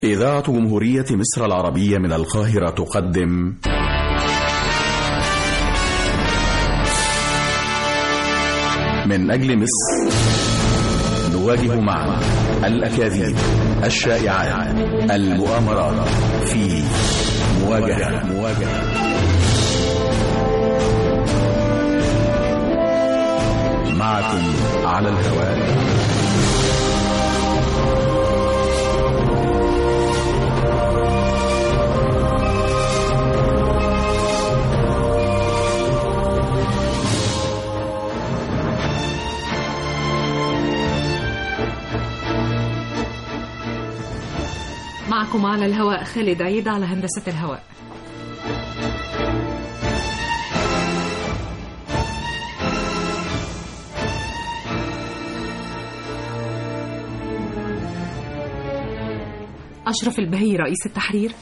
إذاعة جمهورية مصر العربية من القاهرة تقدم من أجل مصر نواجه معا الأكاذيب الشائعات المؤامرات في مواجهة مواجهة معكم على الهواء معكم على الهواء خالد عيد على هندسة الهواء أشرف البهي رئيس التحرير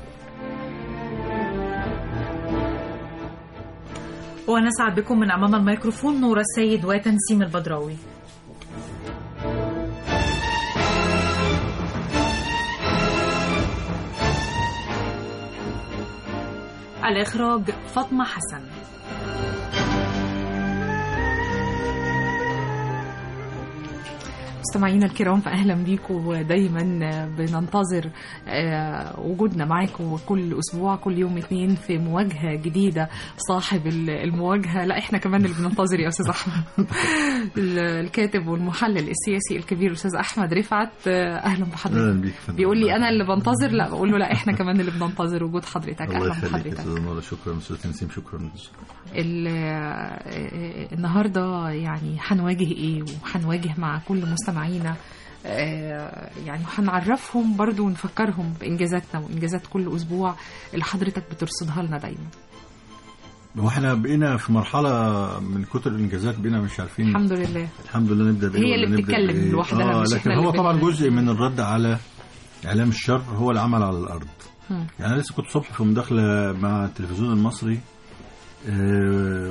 ونسعد بكم من أمام الميكروفون نورة السيد وتنسيم البدراوي الإخراج فاطمة حسن مستمعينا الكرام فأهلا بيكم ودايما بننتظر آه، وجودنا معاكم كل أسبوع كل يوم اثنين في مواجهة جديدة صاحب ال- المواجهة لا احنا كمان اللي بننتظر يا أستاذ أحمد ال- الكاتب والمحلل السياسي الكبير أستاذ أحمد رفعت آه، أهلا بحضرتك اهلا بيك يا فندم. بيقول لي أنا اللي بنتظر لا بقول له لا احنا كمان اللي بننتظر وجود حضرتك الله أهلا يخليك يا بحضرتك استاذ نورة شكرا استاذ تنسيم شكرا ال- آه، النهارده يعني هنواجه ايه وهنواجه مع كل مستمعينا آه، يعني هنعرفهم برضو ونفكرهم بانجازاتنا وانجازات كل اسبوع اللي حضرتك بترصدها لنا دايما هو احنا بقينا في مرحله من كتر الانجازات بقينا مش عارفين الحمد لله الحمد لله نبدا بايه هي ولا اللي نبدأ بتتكلم بإيه. لوحدها، اه مش لكن إحنا اللي هو طبعا بن- جزء من الرد على اعلام الشر هو العمل على الارض مم. يعني انا لسه كنت الصبح في مداخله مع التلفزيون المصري آه،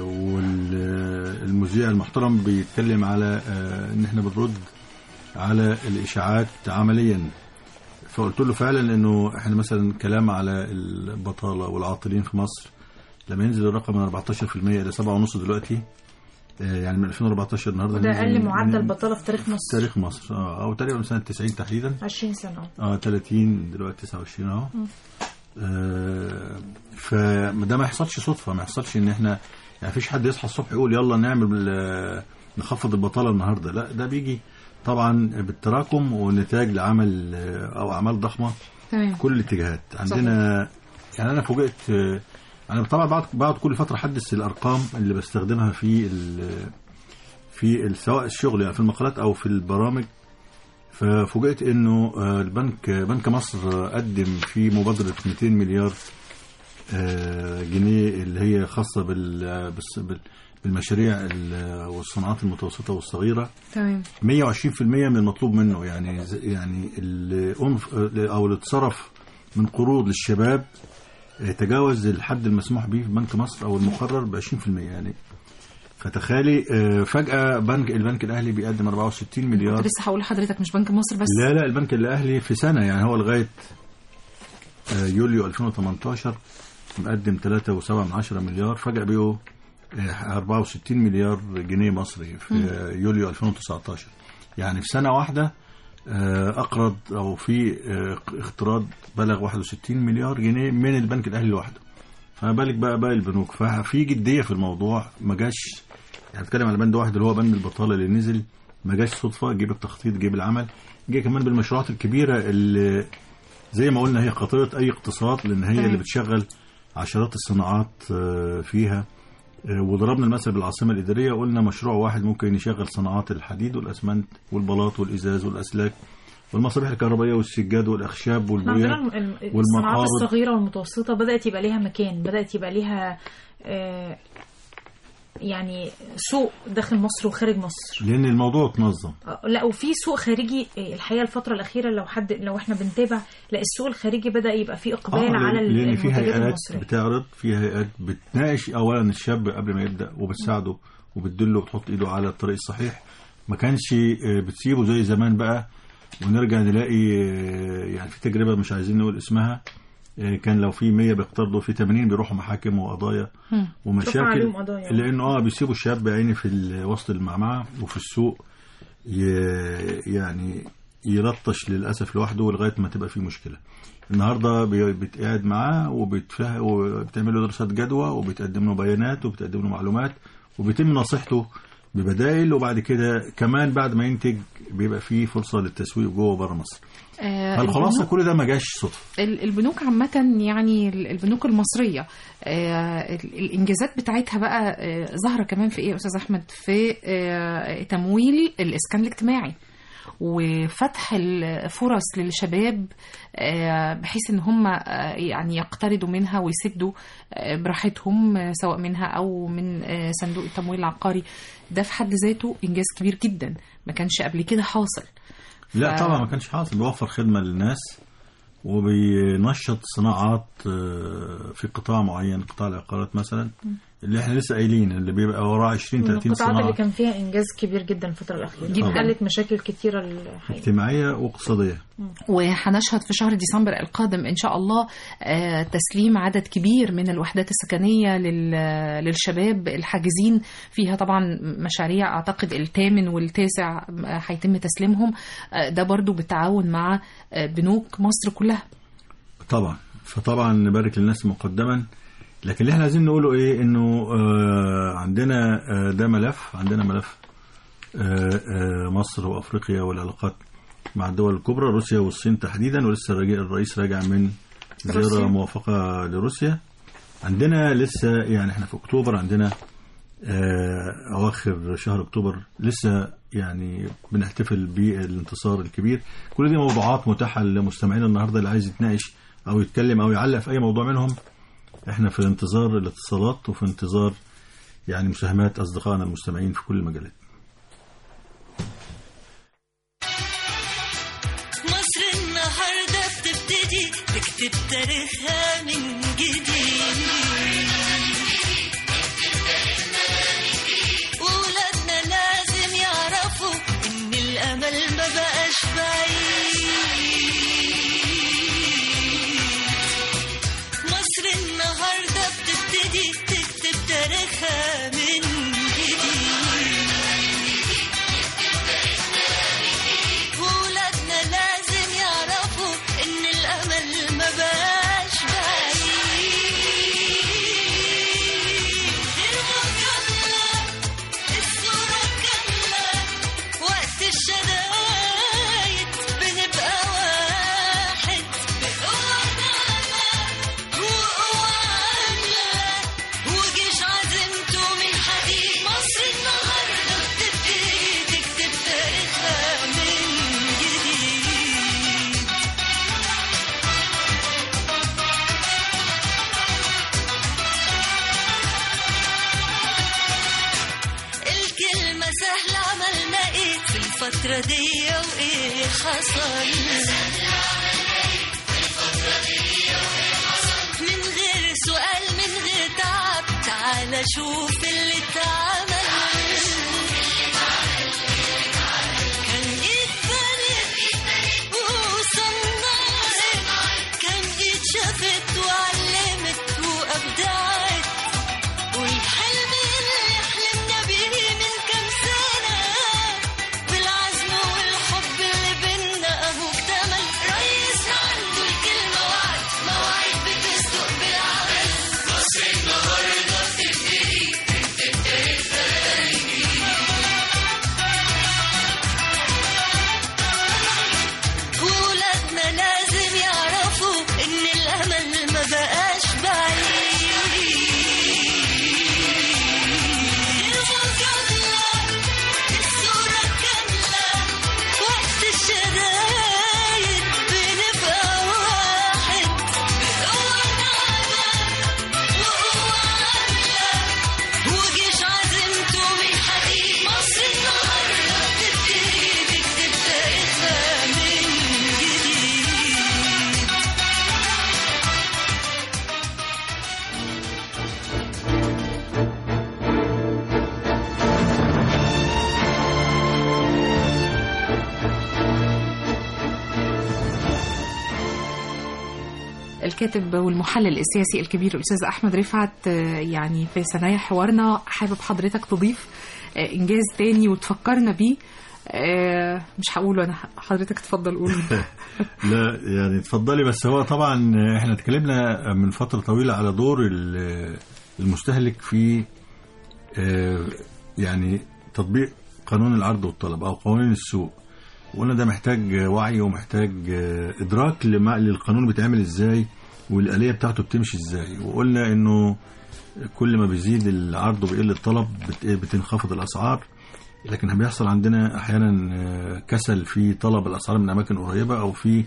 والمذيع المحترم بيتكلم على آه، ان احنا بنرد على الاشاعات عمليا فقلت له فعلا انه احنا مثلا كلام على البطاله والعاطلين في مصر لما ينزل الرقم من 14% الى 7.5 دلوقتي آه، يعني من 2014 النهارده وده نزل أقل من- معدل بطالة في تاريخ مصر تاريخ مصر اه او تقريبا من سنه 90 تحديدا 20 سنة اه 30 دلوقتي 29 اهو آه، فده ما يحصلش صدفه ما يحصلش ان احنا يعني فيش حد يصحى الصبح يقول يلا نعمل آه، نخفض البطاله النهارده لا ده بيجي طبعا بالتراكم ونتاج لعمل آه، او اعمال ضخمه تمام في كل الاتجاهات عندنا يعني انا فوجئت آه، انا طبعا بعد بعد كل فتره احدث الارقام اللي بستخدمها في ال- في ال- سواء الشغل يعني في المقالات او في البرامج ففوجئت انه آه، البنك بنك مصر قدم في مبادره 200 مليار آه، جنيه اللي هي خاصه بال- بالس- بال- بالمشاريع ال- والصناعات المتوسطه والصغيره تمام 120% من المطلوب منه يعني ز- يعني الأنف او اللي اتصرف من قروض للشباب آه، تجاوز الحد المسموح به في بنك مصر او المقرر ب 20% يعني فتخيلي آه، فجأة بنك البنك الأهلي بيقدم 64 مليار كنت لسه هقول لحضرتك مش بنك مصر بس لا لا البنك الأهلي في سنة يعني هو لغاية آه، يوليو 2018 مقدم 3.7 مليار فجأة بقوا آه، 64 مليار جنيه مصري في آه، يوليو 2019 يعني في سنة واحدة آه، أقرض أو في آه، اقتراض بلغ 61 مليار جنيه من البنك الأهلي لوحده فما بالك بقى باقي البنوك ففي جدية في الموضوع ما جاش يعني بتكلم على بند واحد اللي هو بند البطالة اللي نزل ما جاش صدفة جيب التخطيط جيب العمل جه كمان بالمشروعات الكبيرة اللي زي ما قلنا هي قاطرة أي اقتصاد لأن هي تمام. اللي بتشغل عشرات الصناعات آه، فيها آه، وضربنا المثل بالعاصمة الإدارية وقلنا مشروع واحد ممكن يشغل صناعات الحديد والأسمنت والبلاط والإزاز والأسلاك والمصابيح الكهربائية والسجاد والأخشاب احنا عندنا والبويات الم- الم- والمقابض. الصناعات الصغيرة والمتوسطة بدأت يبقى ليها مكان بدأت يبقى ليها آه، يعني سوق داخل مصر وخارج مصر لأن الموضوع اتنظم آه، لا وفي سوق خارجي آه، الحقيقه الفتره الاخيره لو حد لو احنا بنتابع لا السوق الخارجي بدا يبقى فيه اقبال آه، على لأن- لأن في المنتجات هيئات المصريه بتعرض في هيئات بتناقش أولا الشاب قبل ما يبدأ وبتساعده وبتدله وبتحط إيده على الطريق الصحيح ما كانش آه، بتسيبه زي زمان بقى ونرجع نلاقي آه، يعني في تجربه مش عايزين نقول اسمها آه، كان لو في 100 بيقترضوا في 80 بيروحوا محاكم وقضايا مم. ومشاكل عليهم قضايا. لانه اه بيسيبوا الشاب عيني في ال- وسط المعمعه وفي السوق ي- يعني يلطش للاسف لوحده لغايه ما تبقى في مشكله النهارده بي- بتقعد معاه وبتفه وبتعمل له دراسات جدوى وبتقدم له بيانات وبتقدم له معلومات وبيتم نصيحته ببدائل وبعد كده كمان بعد ما ينتج بيبقى فيه فرصه للتسويق جوه وبره مصر آه، فالخلاصه البنوك- كل ده ما جاش صدفه ال- البنوك عامة يعني ال- البنوك المصرية آه، ال- الإنجازات بتاعتها بقى آه، ظاهرة كمان في إيه يا أستاذ أحمد في آه، تمويل الإسكان الاجتماعي وفتح الفرص للشباب آه، بحيث ان هم آه، يعني يقترضوا منها ويسدوا آه، براحتهم آه، سواء منها او من آه، صندوق التمويل العقاري ده في حد ذاته انجاز كبير جدا ما كانش قبل كده حاصل لا ف- طبعا ما كانش حاصل بيوفر خدمه للناس وبينشط صناعات آه، في قطاع معين قطاع العقارات مثلا اللي احنا لسه قايلين اللي بيبقى وراه 20 من 30 القطاعات اللي صناعه كان فيها انجاز كبير جدا الفتره الاخيره جدا. حلت مشاكل كتيره الحقيقه اجتماعيه واقتصاديه وهنشهد في شهر ديسمبر القادم إن شاء الله آه، تسليم عدد كبير من الوحدات السكنية لل- للشباب الحاجزين فيها طبعا مشاريع أعتقد الثامن والتاسع آه، هيتم تسليمهم آه، ده برضو بالتعاون مع آه، بنوك مصر كلها طبعا فطبعا نبارك للناس مقدما لكن اللي احنا عايزين نقوله ايه انه آه عندنا آه ده ملف عندنا ملف آه آه مصر وافريقيا والعلاقات مع الدول الكبرى روسيا والصين تحديدا ولسه الراجع- الرئيس راجع من روسيا. زياره موافقه لروسيا عندنا لسه يعني احنا في اكتوبر عندنا آه اواخر شهر اكتوبر لسه يعني بنحتفل بالانتصار الكبير كل دي موضوعات متاحه لمستمعينا النهارده اللي عايز يتناقش او يتكلم او يعلق في اي موضوع منهم احنا في انتظار الاتصالات وفي انتظار يعني مساهمات اصدقائنا المستمعين في كل المجالات مصر النهاردة بتبتدي تكتب تاريخها من جديد ولادنا لازم يعرفوا إن الأمل ما بقاش بعيد مصر النهاردة بتبتدي تكتب تاريخها من جديد ولادنا لازم يعرفوا ان الامل ما بقاش بعيد المجاملة الصورة كاملة وقت الشدايد بنبقى واحد بقوة ناعمة وقوة عاملة وجيش عزيمته من حديد مصر النهاردة بتبتدي تكتب تاريخها من جديد الكلمة سهلة عملنا ايه في الفترة دي وايه حصل من غير سؤال من غير تعب تعال شوف اللي اتعمل كان ايد بنت وصنعت كان ايد شافت وعلمت وابدعت والحلم اللي حلمنا بيه من كام سنة بالعزم والحب اللي بينا أهو اكتمل ريسنا عنده الكلمة وعد مواعيد بتصدق بالعمل مصر النهاردة بتبتدي الكاتب والمحلل السياسي الكبير الأستاذ أحمد رفعت آه، يعني في ثنايا حوارنا حابب حضرتك تضيف آه، إنجاز تاني وتفكرنا بيه آه، مش هقوله أنا حضرتك تفضل قول لا يعني اتفضلي بس هو طبعا احنا اتكلمنا من فترة طويلة على دور ال- المستهلك في آه، يعني تطبيق قانون العرض والطلب او قوانين السوق وقلنا ده محتاج وعي ومحتاج آه، ادراك لما- للقانون بيتعمل ازاي والآلية بتاعته بتمشي ازاي وقلنا انه كل ما بيزيد العرض وبيقل الطلب بت- بتنخفض الاسعار لكن بيحصل عندنا احيانا آه، كسل في طلب الاسعار من اماكن قريبه او في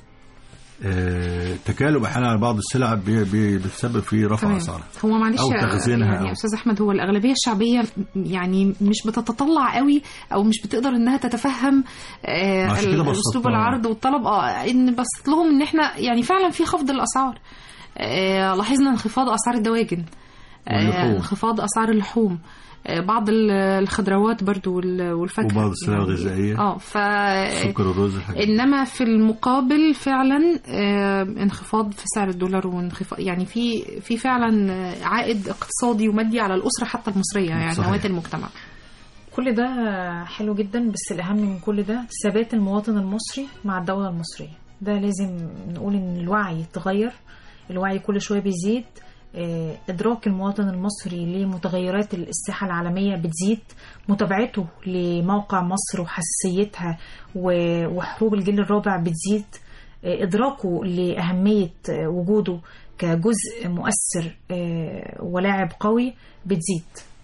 آه، تكالب احيانا على بعض السلع بي- بي- بتسبب في رفع تمام اسعارها هو معلش أو تخزينها يعني أو- يا استاذ احمد هو الاغلبيه الشعبيه يعني مش بتتطلع قوي او مش بتقدر انها تتفهم آه، عشان كده ال- بسطناها. اسلوب العرض والطلب اه ان بسط لهم ان احنا يعني فعلا في خفض الاسعار آه، لاحظنا انخفاض اسعار الدواجن آه، واللحوم. انخفاض اسعار اللحوم آه، بعض ال- الخضروات برضو وال- والفاكهه وبعض السلع يعني- الغذائية. اه ف السكر الرز الحاجات دي. انما في المقابل فعلا آه، انخفاض في سعر الدولار وانخفاض يعني في في فعلا آه، عائد اقتصادي ومادي على الاسره حتى المصريه يعني صحيح. نواه المجتمع كل ده حلو جدا بس الأهم من كل ده ثبات المواطن المصري مع الدولة المصرية ده لازم نقول إن الوعي اتغير الوعي كل شوية بيزيد آه، إدراك المواطن المصري لمتغيرات الساحة العالمية بتزيد متابعته لموقع مصر وحساسيتها و- وحروب الجيل الرابع بتزيد آه، إدراكه لأهمية آه، وجوده كجزء مؤثر آه، ولاعب قوي بتزيد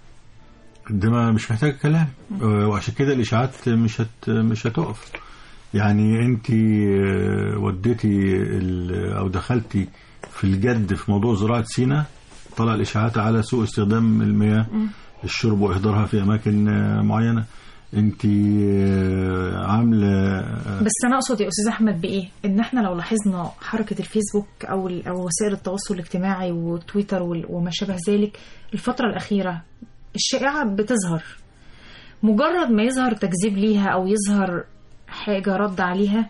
ده ما مش محتاج كلام آه، وعشان كده الاشاعات مش هت مش هتقف يعني انت آه، وديتي ال- او دخلتي في الجد في موضوع زراعه سينا طلع الاشاعات على سوء استخدام المياه الشرب واهدارها في اماكن آه، معينه انت آه، عامله آه، بس انا اقصد يا استاذ احمد بايه ان احنا لو لاحظنا حركه الفيسبوك او ال- او وسائل التواصل الاجتماعي وتويتر وال- وما شابه ذلك الفتره الاخيره الشائعه بتظهر مجرد ما يظهر تكذيب ليها او يظهر حاجه رد عليها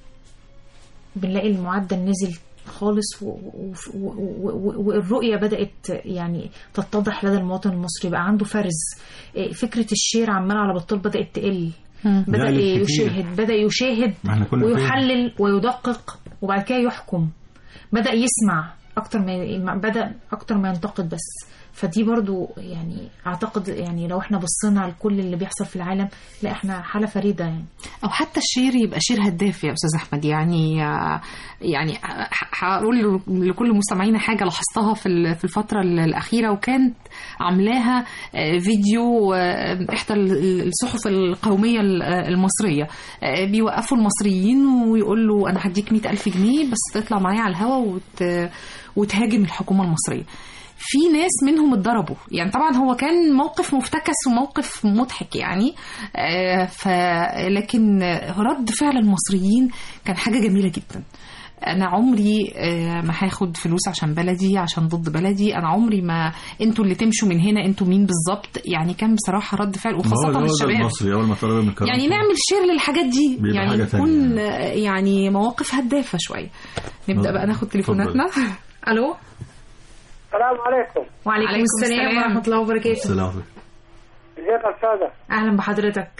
بنلاقي المعدل نزل خالص و- و- و- و- والرؤية بدأت يعني تتضح لدى المواطن المصري بقى عنده فرز إيه، فكرة الشير عمال على بطال بدأت تقل بدأ قلت كتير. يشاهد بدأ يشاهد ما احنا كنا فين؟ ويحلل ويدقق وبعد كده يحكم بدأ يسمع أكتر ما بدأ أكتر ما ينتقد بس فدي برضو يعني أعتقد يعني لو احنا بصينا لكل اللي بيحصل في العالم لا احنا حالة فريدة يعني او حتى الشير يبقى شير هداف يا استاذ احمد يعني يعني ح- هقول لكل مستمعينا حاجه لاحظتها في ال- في الفتره الاخيره وكانت عاملاها آه، فيديو آه، احدى ال- الصحف القوميه ال- المصريه آه، بيوقفوا المصريين ويقول له انا هديك مئة ألف جنيه بس تطلع معايا على الهوا وت... وتهاجم الحكومه المصريه في ناس منهم اتضربوا يعني طبعا هو كان موقف مفتكس وموقف مضحك يعني آه، ف لكن رد فعل المصريين كان حاجه جميله جدا انا عمري آه، ما هاخد فلوس عشان بلدي عشان ضد بلدي انا عمري ما انتوا اللي تمشوا من هنا انتوا مين بالظبط يعني كان بصراحه رد فعل ما هو وخاصه ده هو ده الشباب المصري اول ما طلب من كرامته. يعني نعمل شير للحاجات دي بيبقى يعني حاجة تكون تانية. آه، يعني مواقف هدافه شويه نبدا نعم. بقى ناخد تليفوناتنا الو السلام عليكم وعليكم عليكم السلام السلام. ورحمة الله وبركاته السلام عليكم. ازيك يا استاذه أهلا بحضرتك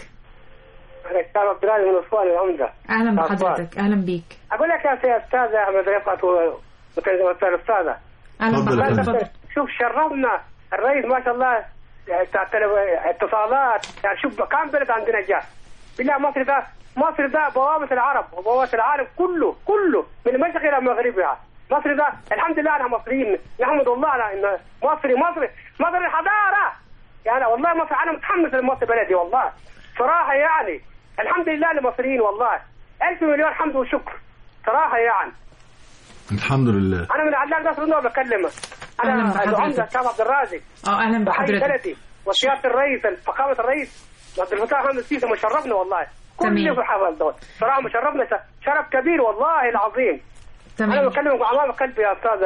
انا كتاب عبد العزيز من اسوان العمده أهلا أخبار. بحضرتك أهلا بيك اقول لك يا سي استاذ احمد رفعت و- وت- والاستاذه أهلا اتفضل يا بحضرتك فندم. اتفضل. شوف شرفنا الرئيس ما شاء الله يعني بتاع التلو- اتصالات يعني شوف كم بلد عندنا جاء بالله مصر ده مصر ده بوابة العرب وبوابة العالم كله كله من المشرق إلى مغربها مصر ده الحمد لله احنا مصريين نحمد الله على ان مصري مصري مصر الحضارة يعني والله مصر انا متحمس لمصر بلدي والله صراحة يعني الحمد لله للمصريين والله ألف مليون حمد وشكر صراحة يعني الحمد لله أنا من عدنان نصر النور بكلمه أهلا أنا بحضرتك. العمدة الشعب عبد الرازق اه أهلا بحي بحضرتك بلدي وسيادة الرئيس فخامة الرئيس عبد الفتاح محمد السيسي مشرفنا والله تمام. كل في الحفل دوت صراحة مشرفنا ش- شرف كبير والله العظيم أنا تمام بكلمك أمام قلبي يا أستاذ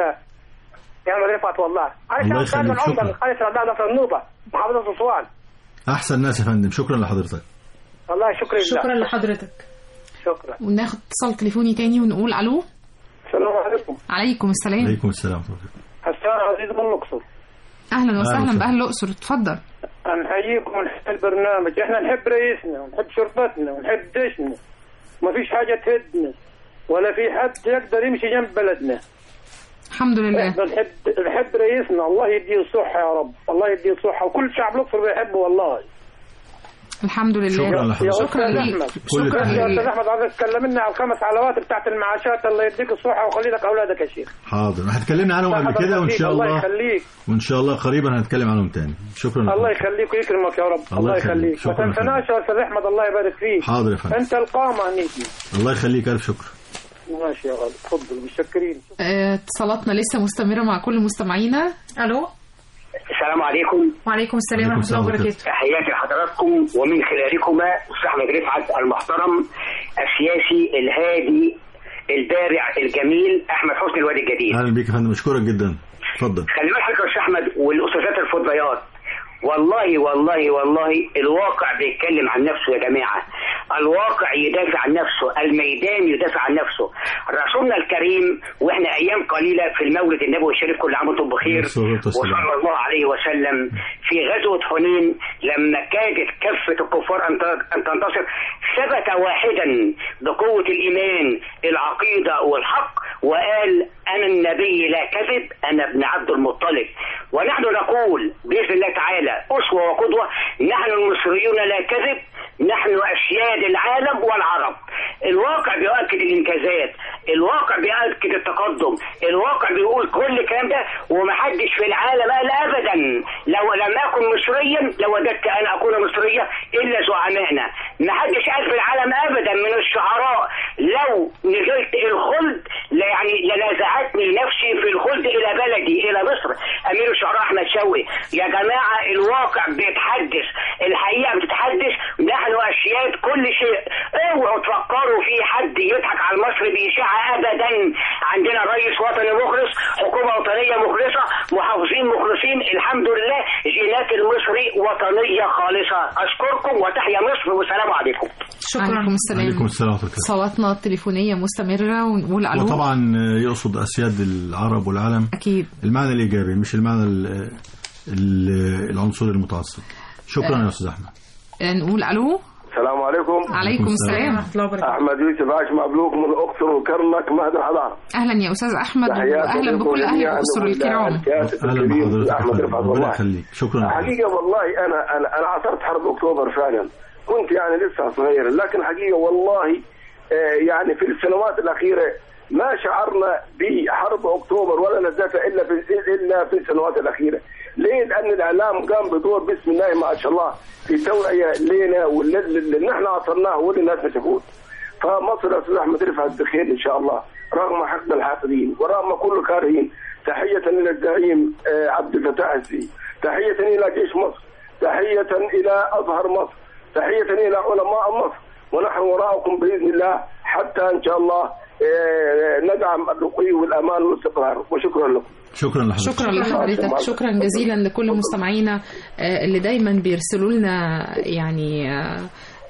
يا أحمد رفعت والله الله أنا شاب يخليك، العمدة شكرا. من قرية الأبناء نصر النوبة محافظة أسوان احسن ناس يا فندم شكرا لحضرتك والله شكرا لله شكرا لحضرتك شكرا وناخد اتصال تليفوني تاني ونقول الو السلام عليكم عليكم السلام عليكم السلام ورحمة الله. حسان عزيز من الاقصر اهلا أهلا وسهلا وسهلا. باهل الاقصر اتفضل نحييكم ونحب البرنامج احنا نحب رئيسنا ونحب شرطتنا ونحب جيشنا ما فيش حاجه تهدنا ولا في حد يقدر يمشي جنب بلدنا الحمد لله احنا نحب نحب رئيسنا الله يديه الصحه يا رب الله يديه الصحه وكل شعب الاقصر بيحبه والله الحمد لله شكرا يا لحضرتك شكرا استاذ ليك احمد كل شكرا يا استاذ ليك احمد عايزك تكلمنا على الخمس علوات بتاعت المعاشات الله يديك الصحه ويخلي لك اولادك يا شيخ حاضر هتكلمنا عنهم قبل صحة كده وان الخفيف، شاء الله الله يخليك وان شاء الله قريبا هنتكلم عنهم تاني شكرا الله لحضرتك. يخليك ويكرمك يا رب الله الله يخليك. يخليك شكراً ما تنسناش يا استاذ احمد الله يبارك فيك حاضر يا فندم انت القامه نيتي الله يخليك الف شكر ماشي يا غالي تفضل متشكرين آه، اتصالاتنا لسه مستمرة مع كل مستمعينا الو السلام عليكم وعليكم السلام عليكم ورحمه الله السلام وبركاته تحياتي لحضراتكم ومن خلالكما استاذ احمد رفعت المحترم السياسي الهادي البارع الجميل احمد حسني الوادي الجديد اهلا بيك يا فندم اشكرك جدا اتفضل خلي بالك حضرتك يا استاذ احمد والاستاذات الفضيات والله والله والله الواقع بيتكلم عن نفسه يا جماعه الواقع يدافع عن نفسه الميدان يدافع عن نفسه رسولنا الكريم واحنا ايام قليله في المولد النبوي الشريف كل عام وانتم بخير الصلاة والسلام. وصلى الله عليه وسلم في غزوه حنين لما كادت كفه الكفار ان ت- ان تنتصر ثبت واحدا بقوه الايمان العقيده والحق وقال انا النبي لا كذب انا ابن عبد المطلب ونحن نقول باذن الله تعالى اسوه وقدوه نحن المصريون لا كذب نحن اسياد العالم والعرب الواقع بيؤكد الانجازات الواقع بيؤكد التقدم الواقع بيقول كل الكلام ده ومحدش في العالم قال ابدا لو لم اكن مصريا لوددت ان اكون مصريا الا زعمائنا محدش قال في العالم ابدا من الشعراء لو نزلت الخلد لا يعني لنازعتني نفسي في الخلد الى بلدي الى مصر امير الشعراء احمد شوقي يا جماعه الواقع بيتحدث الحقيقه بتتحدث نحن اسياد كل شيء اوعوا تفكروا في حد يضحك على مصر بإشاعة ابدا عندنا رئيس وطني مخلص حكومه وطنيه مخلصه محافظين مخلصين الحمد لله جينات المصري وطنيه خالصه اشكركم وتحيا مصر والسلام عليكم شكرا عليكم السلام عليكم السلام ورحمة الله اتصالاتنا التليفونية مستمرة ونقول ألو وطبعا يقصد اسياد العرب والعالم أكيد المعنى الايجابي مش المعنى ال- ال- العنصري المتعصب شكرا يا استاذ احمد آه، نقول ألو السلام عليكم عليكم السلام ورحمه الله وبركاته احمد يوسف عاش مبروك من الاقصر وكرنك مهد الحضاره أهلا يا أستاذ أحمد وأهلا بكل أهل الأقصر الكرام اهلا بحضرتك يا احمد فندم. رفعت ربنا والله يخليك شكرا لحضرتك. حقيقة والله أنا أنا أنا عاصرت حرب أكتوبر فعلا كنت يعني لسه صغير لكن حقيقة والله آه، يعني في السنوات الأخيرة ما شعرنا بحرب أكتوبر ولا لذتها إلا في إلا في السنوات الأخيرة ليه؟ لأن الإعلام قام بدور بسم الله ما شاء الله في توعية لينا واللي اللي نحن عصرناه واللي الناس ما شافوه فمصر يا استاذ احمد رفعت بخير ان شاء الله رغم حقد الحاسدين ورغم كل الكارهين تحيه الى الزعيم آه، عبد الفتاح السيسي تحيه الى جيش مصر تحيه الى ازهر مصر تحيه الى علماء مصر ونحن وراءكم باذن الله حتى ان شاء الله آه، ندعم الرقي والامان والاستقرار وشكرا لكم شكرا لحضرتك شكرا لحضرتك شكرا جزيلا لكل مستمعينا آه، اللي دايما بيرسلوا لنا يعني آه،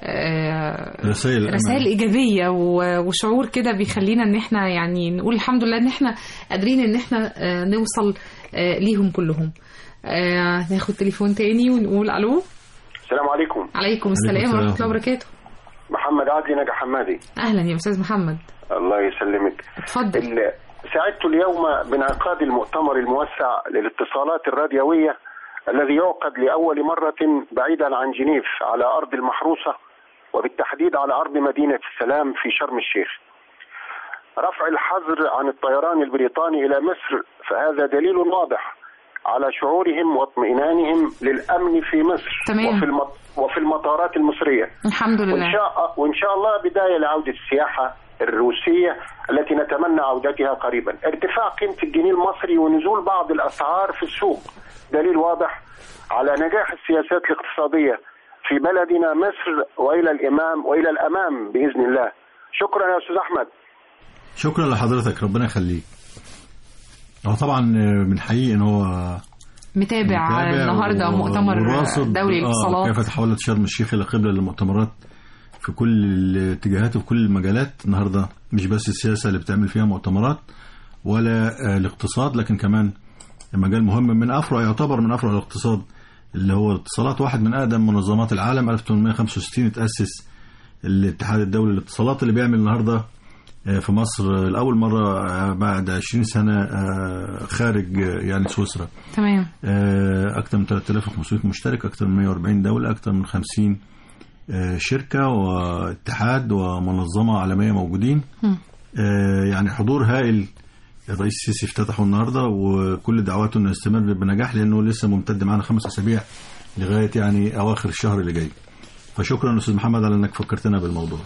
آه، رسائل الأمان. رسائل ايجابيه و- وشعور كده بيخلينا ان احنا يعني نقول الحمد لله ان احنا قادرين ان احنا آه، نوصل آه، ليهم كلهم آه، ناخد تليفون تاني ونقول الو السلام عليكم عليكم السلام السلام. ورحمه الله وبركاته محمد عدلي نجا حمادي اهلا يا استاذ محمد الله يسلمك اتفضل ال- سعدت اليوم بانعقاد المؤتمر الموسع للاتصالات الراديوية الذي يعقد لأول مرة بعيدا عن جنيف على أرض المحروسة وبالتحديد على أرض مدينة السلام في شرم الشيخ رفع الحظر عن الطيران البريطاني إلى مصر فهذا دليل واضح على شعورهم واطمئنانهم للأمن في مصر تمام. وفي, المط... وفي المطارات المصرية الحمد وإن لله شاء وإن شاء الله بداية لعودة السياحة الروسية التي نتمنى عودتها قريبا ارتفاع قيمة الجنيه المصري ونزول بعض الأسعار في السوق دليل واضح على نجاح السياسات الاقتصادية في بلدنا مصر وإلى الإمام وإلى الأمام بإذن الله شكرا يا أستاذ أحمد شكرا لحضرتك ربنا يخليك هو طبعا بنحيي ان هو متابع النهارده و- مؤتمر وراصد دولي آه الاتصالات كيف تحولت شرم الشيخ الى قبله للمؤتمرات في كل الاتجاهات وفي كل المجالات النهارده مش بس السياسه اللي بتعمل فيها مؤتمرات ولا آه، الاقتصاد لكن كمان مجال مهم من افرع يعتبر من افرع الاقتصاد اللي هو الاتصالات واحد من اقدم منظمات العالم 1865 اتاسس الاتحاد الدولي للاتصالات اللي بيعمل النهارده آه، في مصر آه، لاول مره آه، بعد 20 سنه آه، خارج آه، يعني سويسرا تمام آه، أكثر من 3500 مشترك أكثر من 140 دولة أكثر من 50 آه، شركة واتحاد ومنظمة عالمية موجودين مم. آه، يعني حضور هائل الرئيس السيسي افتتحه النهارده وكل دعواته انه يستمر بنجاح لانه لسه ممتد معانا خمس اسابيع لغايه يعني اواخر الشهر اللي جاي. فشكرا استاذ محمد على انك فكرتنا بالموضوع.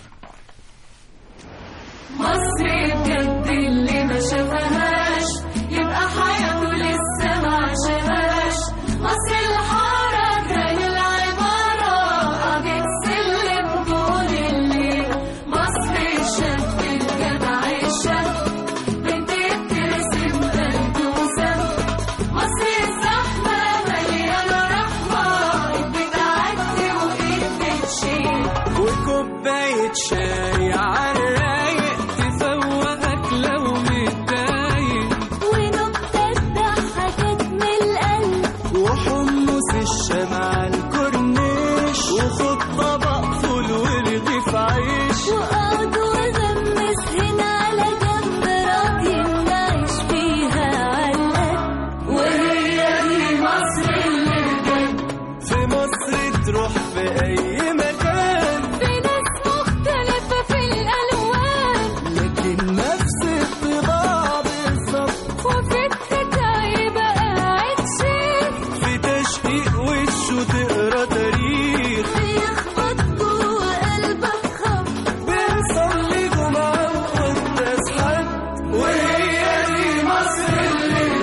مصر بجد اللي ما شافهاش يبقى حياته لسه ما عاشهاش مصر الحركة للعبارة قضية سلم طول الليل مصر الشاب الجدع الشاب بنت بترسم قلب وسم مصر الزحمة مليانة رحمة ايد بتعدي وايد بتشيل وكوباية شاي عالرايق تفوقك لو متضايق ونكتة ضحكت من القلب وحمص الشمع الكورنيش وخد طبق فول ورغيف عيش وقعد وغمس هنا على جنب راضي نعيش فيها عالقد وهي دي مصر اللي بجد في مصر تروح في أي مكان في ناس مختلفة في الألوان لكن نفس الطباع بالظبط وفي الحكاية بقى قاعد شيخ في تشقيق وشه تقرا تاريخ بيخبط جوه قلبك خبط بنصلي جمعة وقداس حد وهي دي مصر اللي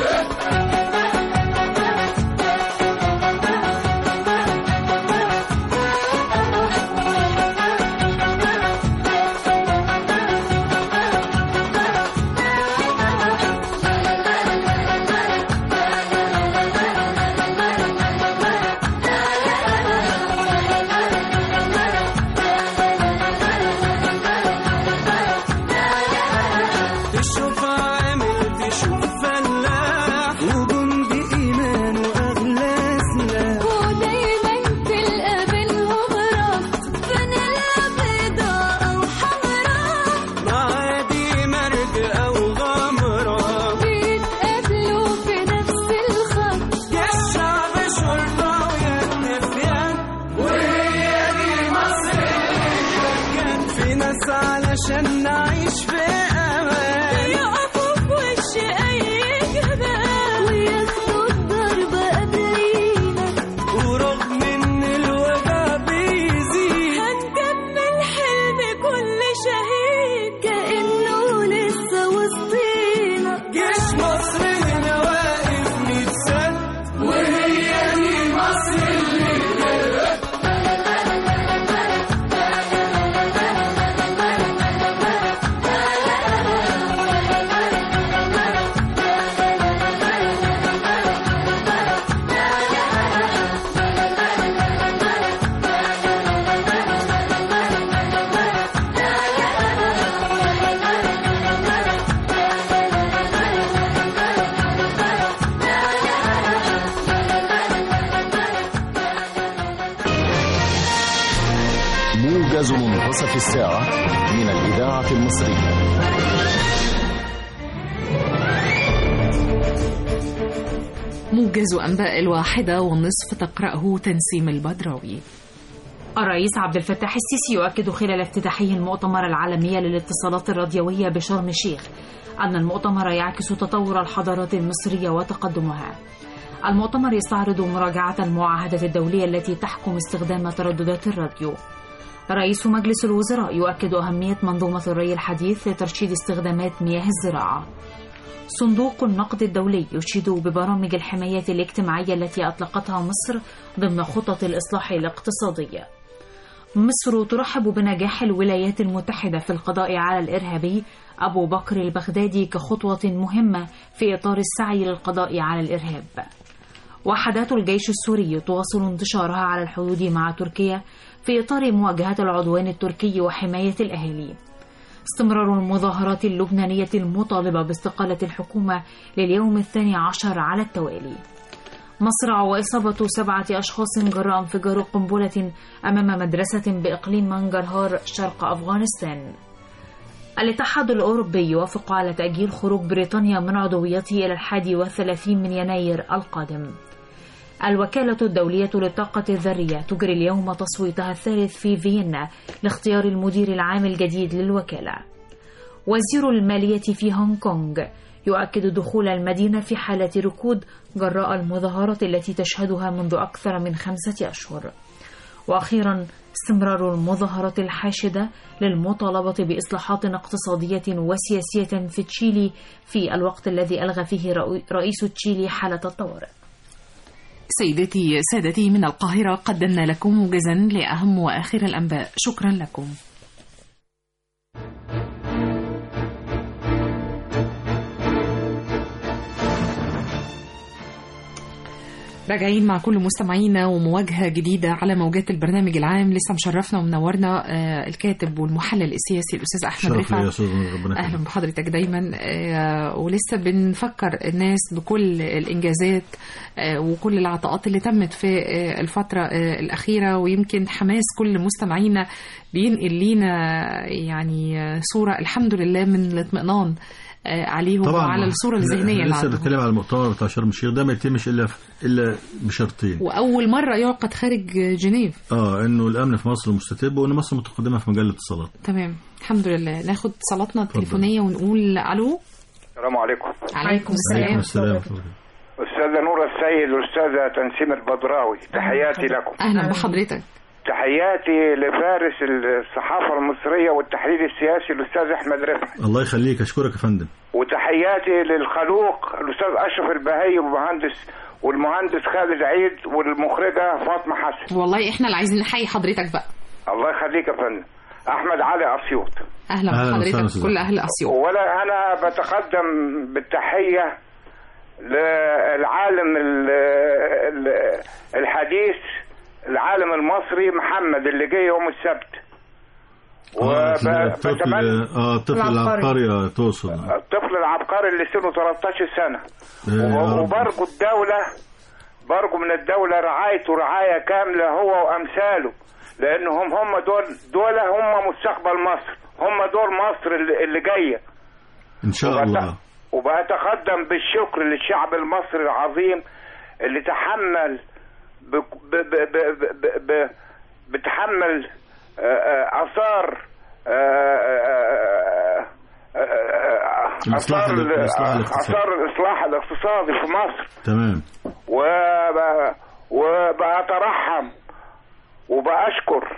تشوف عامل تشوف فلاح وجندي إيمان وأغلى سلاح ودايما تلقى بينهم ربط فانيلا بيضاء أو حمراء معادي مرد أو غمرة بيتقابلوا في نفس الخط يا الشعب شرطة ويد في يد وهي دي مصر كان في ناس علشان نعيش في أمان يقفوا في وش أي جبال وياخدوا الضرب قبلينا ورغم إن الوجع بيزيد هنكمل حلم كل شهيد كأنه لسه وسطينا جيش مصر هنا واقف ميت سنة وهي دي مصر اللي موجز منتصف الساعة من الإذاعة المصرية موجز أنباء الواحدة والنصف تقرأه تنسيم البدراوي الرئيس عبد الفتاح السيسي يؤكد خلال افتتاحه المؤتمر العالمي للاتصالات الراديوية بشرم الشيخ أن المؤتمر يعكس تطور الحضارات المصرية وتقدمها المؤتمر يستعرض مراجعة المعاهدة الدولية التي تحكم استخدام ترددات الراديو رئيس مجلس الوزراء يؤكد أهمية منظومة الري الحديث لترشيد استخدامات مياه الزراعة صندوق النقد الدولي يشيد ببرامج الحماية الاجتماعية التي أطلقتها مصر ضمن خطط الإصلاح الاقتصادي مصر ترحب بنجاح الولايات المتحدة في القضاء على الإرهابي أبو بكر البغدادي كخطوة مهمة في إطار السعي للقضاء على الإرهاب وحدات الجيش السوري تواصل انتشارها على الحدود مع تركيا في إطار مواجهة العدوان التركي وحماية الأهالي استمرار المظاهرات اللبنانية المطالبة باستقالة الحكومة لليوم الثاني عشر على التوالي مصرع وإصابة سبعة أشخاص جراء انفجار قنبلة أمام مدرسة بإقليم منجرهار شرق أفغانستان الاتحاد الأوروبي يوافق على تأجيل خروج بريطانيا من عضويته إلى الحادي والثلاثين من يناير القادم الوكالة الدولية للطاقة الذرية تجري اليوم تصويتها الثالث في فيينا لاختيار المدير العام الجديد للوكالة وزير المالية في هونغ كونغ يؤكد دخول المدينة في حالة ركود جراء المظاهرات التي تشهدها منذ أكثر من خمسة أشهر وأخيرا استمرار المظاهرات الحاشدة للمطالبة بإصلاحات اقتصادية وسياسية في تشيلي في الوقت الذي ألغى فيه رئيس تشيلي حالة الطوارئ سيدتي سادتي من القاهرة قدمنا لكم موجزا لأهم وآخر الأنباء شكرا لكم راجعين مع كل مستمعينا ومواجهة جديدة على موجات البرنامج العام لسه مشرفنا ومنورنا آه، الكاتب والمحلل السياسي الأستاذ أحمد شرف لي رفعت يا استاذ ربنا اهلا يخليك. بحضرتك دايما آه، ولسه بنفكر الناس بكل الانجازات آه، وكل العطاءات اللي تمت في آه، الفتره آه، الاخيره ويمكن حماس كل مستمعينا بينقل لينا يعني آه، صوره الحمد لله من الاطمئنان آه، عليهم وعلى الصوره الذهنيه اللي لسه عندهم بنتكلم على المؤتمر بتاع شرم الشيخ ده ما يتمش الا الا بشرطين واول مره يعقد خارج جنيف اه انه الامن في مصر مستتب وان مصر متقدمه في مجال الاتصالات تمام الحمد لله ناخد صلاتنا التليفونيه ونقول الو السلام عليكم عليكم السلام السلام أستاذة نورة السيد والأستاذة تنسيم البدراوي تحياتي لكم اهلا بحضرتك تحياتي لفارس الصحافة المصرية والتحليل السياسي الأستاذ أحمد رفعت الله يخليك اشكرك يا فندم وتحياتي للخلوق الأستاذ أشرف البهي والمهندس والمهندس خالد عيد والمخرجة فاطمة حسن والله احنا اللي عايزين نحيي حضرتك بقى الله يخليك يا فندم أحمد علي أسيوط اهلا أهلا وسهلا بحضرتك أستاذ كل اهل اسيوط ولا أنا بتقدم بالتحية للعالم ال- ال- الحديث العالم المصري محمد اللي جه يوم السبت اه الطفل وبتمنى اه الطفل العبقري. العبقري تقصد الطفل العبقري اللي سنه 13 سنة آه، يا رب. وبرجو الدولة برجو من الدولة رعايته رعاية كاملة هو وأمثاله لأنهم هم دول دول هم مستقبل مصر هم دول مصر اللي اللي جاية ان شاء وبت- الله وبأتقدم بالشكر للشعب المصري العظيم اللي تحمل ب... ب... ب... ب... ب... ب... بتحمل آه، آه، آثار آه، آه، آه، آه، الإصلاح آثار ال- الإصلاح الاقتصادي. آثار الإصلاح الاقتصادي في مصر تمام وب... وبأترحم وبأشكر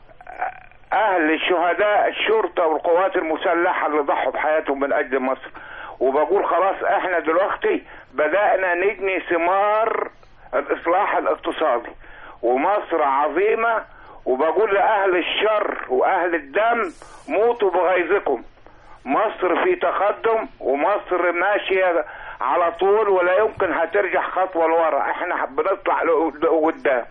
أهل شهداء الشرطة والقوات المسلحة اللي ضحوا بحياتهم من أجل مصر وبقول خلاص احنا دلوقتي بدأنا نجني ثمار الإصلاح الاقتصادي ومصر عظيمة وبقول لأهل الشر وأهل الدم موتوا بغيظكم مصر في تقدم ومصر ماشية على طول ولا يمكن هترجع خطوة لورا احنا بنطلع لقدام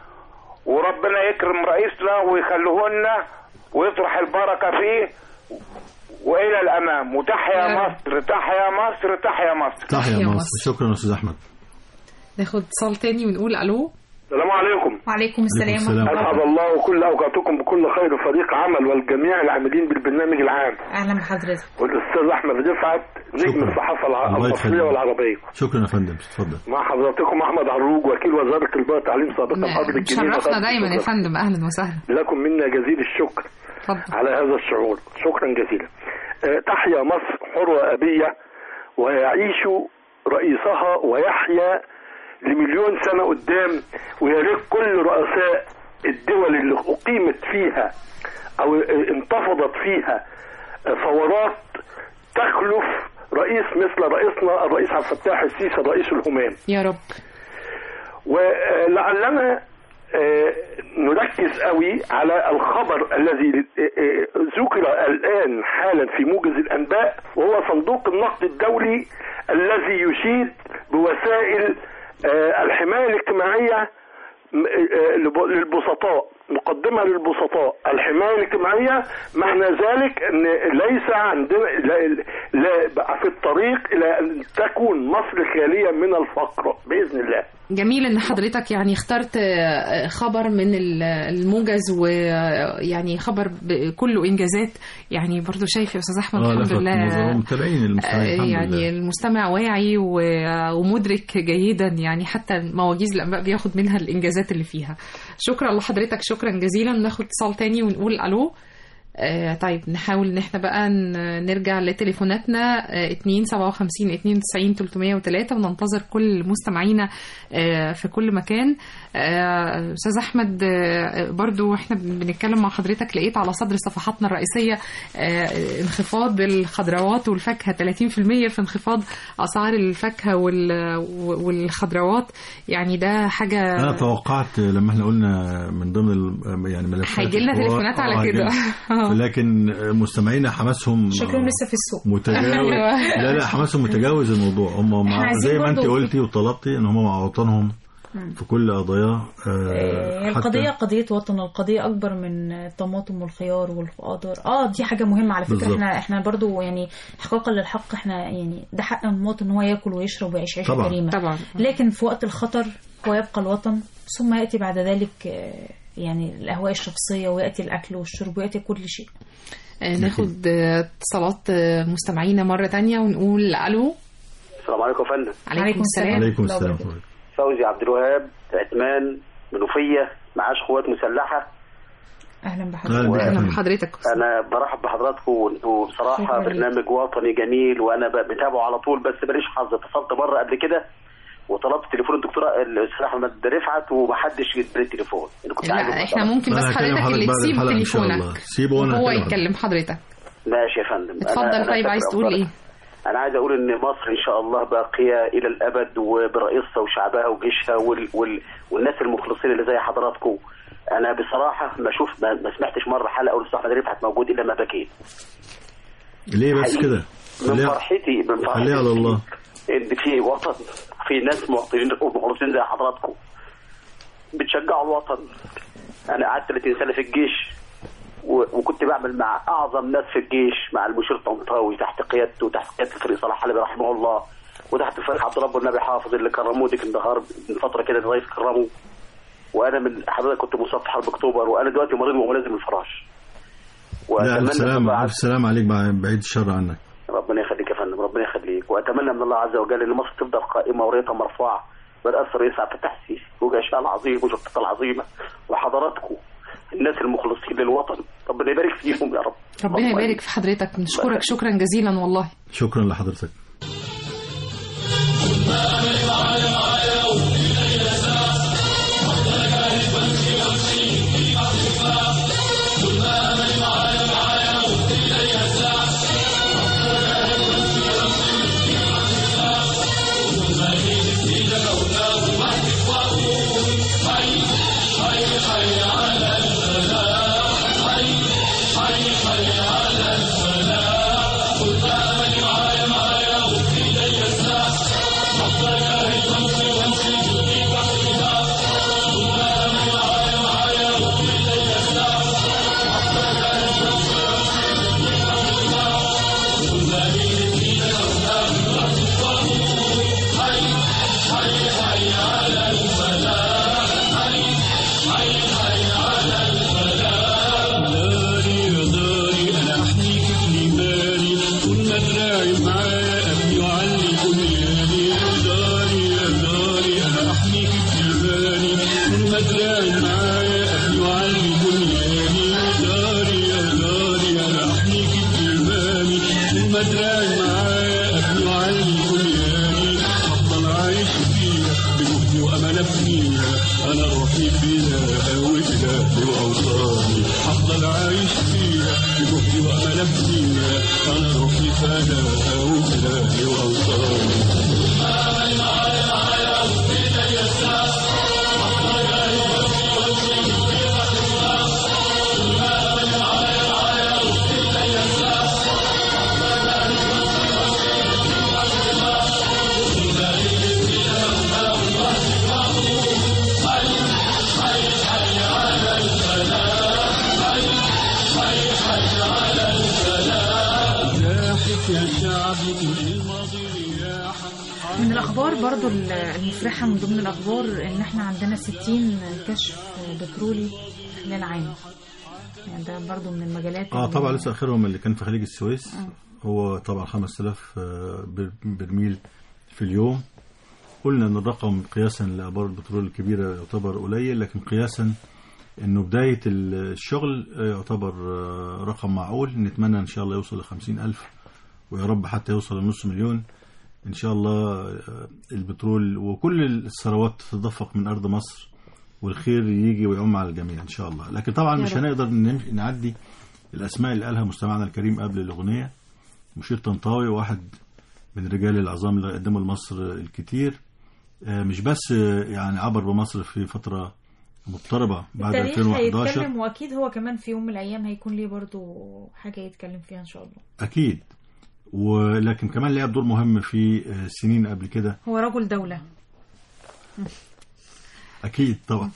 وربنا يكرم رئيسنا ويخليهولنا ويطرح البركة فيه وإلى الأمام وتحيا يا رب. مصر تحيا مصر تحيا مصر تحيا تحيا مصر مصر. شكرا يا استاذ احمد ناخد اتصال تاني ونقول الو السلام عليكم وعليكم السلام السلام. ورحمة أسعد الله الله كل أوقاتكم بكل خير فريق عمل والجميع العاملين بالبرنامج العام أهلا بحضرتك والأستاذ أحمد رفعت نجم شكرا. الصحافة الع- الله المصرية يخليك. والعربية شكرا يا فندم اتفضل مع حضراتكم أحمد عروج وكيل وزارة التربية والتعليم سابقا حاضر الجنين شرفنا وغرب دايما يا الوزارة. فندم اهلا وسهلا لكم منا جزيل الشكر اتفضل على هذا الشعور شكرا جزيلا آه، تحيا مصر حرة أبية ويعيش رئيسها ويحيا لمليون سنة قدام ويا ريت كل رؤساء الدول اللي أقيمت فيها أو انتفضت فيها ثورات تخلف رئيس مثل رئيسنا الرئيس عبد الفتاح السيسي الرئيس الهمام يا رب ولعلنا آه، نركز قوي على الخبر الذي آه، آه، ذكر الآن حالا في موجز الأنباء وهو صندوق النقد الدولي الذي يشيد بوسائل آه، الحماية الاجتماعية م- آه، لب- للبسطاء مقدمة للبسطاء الحماية الاجتماعية معنى ذلك ان ليس عندنا لا, لا بقى في الطريق الى ان تكون مصر خالية من الفقر بإذن الله جميل ان حضرتك يعني اخترت آه، خبر من ال- الموجز ويعني خبر ب- كله انجازات يعني برضو شايف يا استاذ احمد اه الحمد لفت لله نظرهم متابعين المستمعين الحمد يعني لله المستمع واعي و- ومدرك جيدا يعني حتى مواجيز الانباء بياخد منها الانجازات اللي فيها شكرا لحضرتك شكرا جزيلا ناخد اتصال تاني ونقول الو آه طيب نحاول ان احنا بقى ن- نرجع لتليفوناتنا آه 2 57 92 303 وننتظر كل مستمعينا آه في كل مكان آه استاذ احمد آه برضو احنا بنتكلم مع حضرتك لقيت على صدر صفحاتنا الرئيسيه آه انخفاض الخضروات والفاكهه 30% في انخفاض اسعار الفاكهه وال- والخضروات يعني ده حاجه انا توقعت لما احنا قلنا من ضمن ال- يعني ملفات هيجي لنا الحوار- تليفونات على آه، كده. هيجي- لكن مستمعينا حماسهم شكلهم لسه في السوق متجاوز أيوة. لا لا حماسهم متجاوز الموضوع هم إحنا مع عايزين زي ما انت برضو- قلتي وطلبتي ان هم مع وطنهم في كل قضاياه آه، هي حتى- القضية قضية وطن القضية أكبر من الطماطم والخيار والخضار اه دي حاجة مهمة على فكرة بالظبط. احنا احنا برضو يعني احقاقا للحق احنا يعني ده حق المواطن ان هو ياكل ويشرب ويعيش عيشة طبعاً. كريمة طبعا لكن في وقت الخطر هو يبقى الوطن ثم يأتي بعد ذلك آه، يعني الأهواء الشخصية ويأتي الأكل والشرب ويأتي كل شيء آه، ناخد آه، اتصالات آه، مستمعينا مرة تانية ونقول ألو السلام عليكم يا فندم عليكم عليكم السلام عليكم لا السلام بركة. فوزي عبد الوهاب عثمان منوفيه معاش قوات مسلحه أهلا أهلا بحضرتك بك. أهلا فندم. بحضرتك انا برحب بحضراتكم وانتوا بصراحه شكرا ليك. برنامج وطني جميل وانا ب- بتابعه على طول بس ماليش حظ اتصلت مره قبل كده وطلبت تليفون الدكتوره الاستاذ احمد رفعت ومحدش يديني التليفون انا كنت عايز لا أبقى- احنا ممكن بس أنا هكلم حضرتك اللي حضرتك بعد تسيب الحلقة إن شاء الله. تليفونك سيبه وأنا هو هكلم يتكلم حضرتك ماشي يا فندم أنا- اتفضل أنا طيب شاكر عايز تقول أفضلك. ايه انا عايز اقول ان مصر ان شاء الله باقيه الى الابد وبرئيسها وشعبها وجيشها وال... وال... والناس المخلصين اللي زي حضراتكم انا بصراحه ما شوف ما, ما سمعتش مره حلقه اقول احمد رفعت موجود الا ما بكيت ليه بس حقيقي. كده من خليها فرحتي من فرحتي خليها على الله ان في وطن في ناس مواطنين ومخلصين زي حضراتكم بتشجعوا الوطن انا قعدت 30 سنه في الجيش و- وكنت بعمل مع اعظم ناس في الجيش مع المشير طنطاوي تحت قيادته وتحت قياده الفريق صلاح حلبي رحمه الله وتحت الفريق عبد الله النبي حافظ اللي كرموه ديك النهار من فتره كده الرئيس كرمه وانا من حضرتك كنت مصاب في حرب اكتوبر وانا دلوقتي مريض وملازم الفراش لا ألف سلام تبقى ألف سلام عليك بع- بعيد الشر عنك ربنا يخليك يا فندم ربنا يخليك واتمنى من الله عز وجل ان مصر تفضل قائمه وريتها مرفوعه برئاسه الرئيس عبد الفتاح السيسي وجيشها العظيم وشرطتها العظيمه وحضراتكم الناس المخلصين للوطن ربنا يبارك فيهم يا رب ربنا اللهم يبارك في حضرتك نشكرك شكرا جزيلا والله شكرا لحضرتك داري يا داري انا احميك في مالي طول ما دراعي معايا ابني وعلي بنياني يا داري يا داري انا احميك في مالي طول ما دراعي معايا ابني وعلي بنياني يا داري يا داري انا احميك في مالي طول ما دراعي معايا ابني وعلي بنياني افضل عايش فيها بجهدي وامانه فيها انا روحي فيها وإلهي وأوطاني أفضل عايش فيها بجهدي وأمل فيها أنا روحي فيها وإلهي وأوطاني من الاخبار برضو المفرحه من ضمن الاخبار ان احنا عندنا 60 كشف بترولي خلال عام يعني ده برضو من المجالات اه اللي- طبعا لسه اخرهم اللي كان في خليج السويس هو طبعا 5000 آه، بر- برميل في اليوم قلنا ان الرقم قياسا لابار البترول الكبيره يعتبر قليل لكن قياسا انه بدايه الشغل آه، يعتبر آه، رقم معقول نتمنى ان شاء الله يوصل ل 50000 ويا رب حتى يوصل لنص مليون ان شاء الله آه، البترول وكل الثروات تتدفق من ارض مصر والخير يجي ويعم على الجميع ان شاء الله لكن طبعا يا مش رب. هنقدر نم- نعدي الاسماء اللي قالها مستمعنا الكريم قبل الاغنيه مشير طنطاوي واحد من رجال العظام اللي قدموا لمصر الكتير آه، مش بس آه، يعني عبر بمصر في فتره مضطربه بعد التاريخ 2011 هيتكلم واكيد هو كمان في يوم من الايام هيكون ليه برضو حاجه يتكلم فيها ان شاء الله اكيد ولكن كمان لعب دور مهم في آه، سنين قبل كده هو رجل دوله اكيد طبعا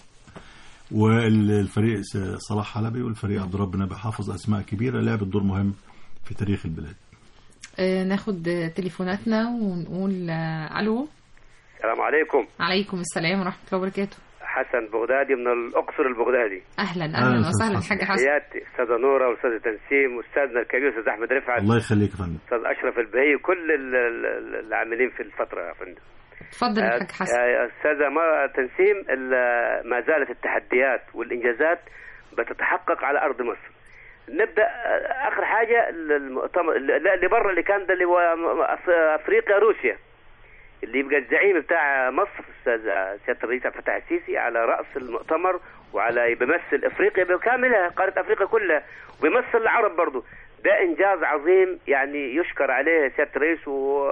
والفريق س- صلاح حلبي والفريق عبد الرب نبي حافظ اسماء كبيره لعبت دور مهم في تاريخ البلاد آه، ناخد آه، تليفوناتنا ونقول آه، الو السلام عليكم عليكم السلام ورحمه الله وبركاته حسن بغدادي من الاقصر البغدادي اهلا أهلا اهلا أستاذ وسهلا حسن. حاج حسن حياتي استاذه نوره واستاذه تنسيم واستاذنا الكبير استاذ احمد رفعت الله يخليك يا فندم استاذ اشرف البهي وكل ال- ال- العاملين في الفتره يا فندم اتفضل يا حاج حسن آه، استاذه ما تنسيم ال- ما زالت التحديات والانجازات بتتحقق على ارض مصر نبدا آه، اخر حاجه ال- المؤتمر لا، اللي بره اللي كان ده اللي هو أف- افريقيا روسيا اللي يبقى الزعيم بتاع مصر استاذ سياده الرئيس عبد الفتاح السيسي على راس المؤتمر وعلى بيمثل افريقيا بكاملها قاره افريقيا كلها وبيمثل العرب برضه ده انجاز عظيم يعني يشكر عليه سياده الرئيس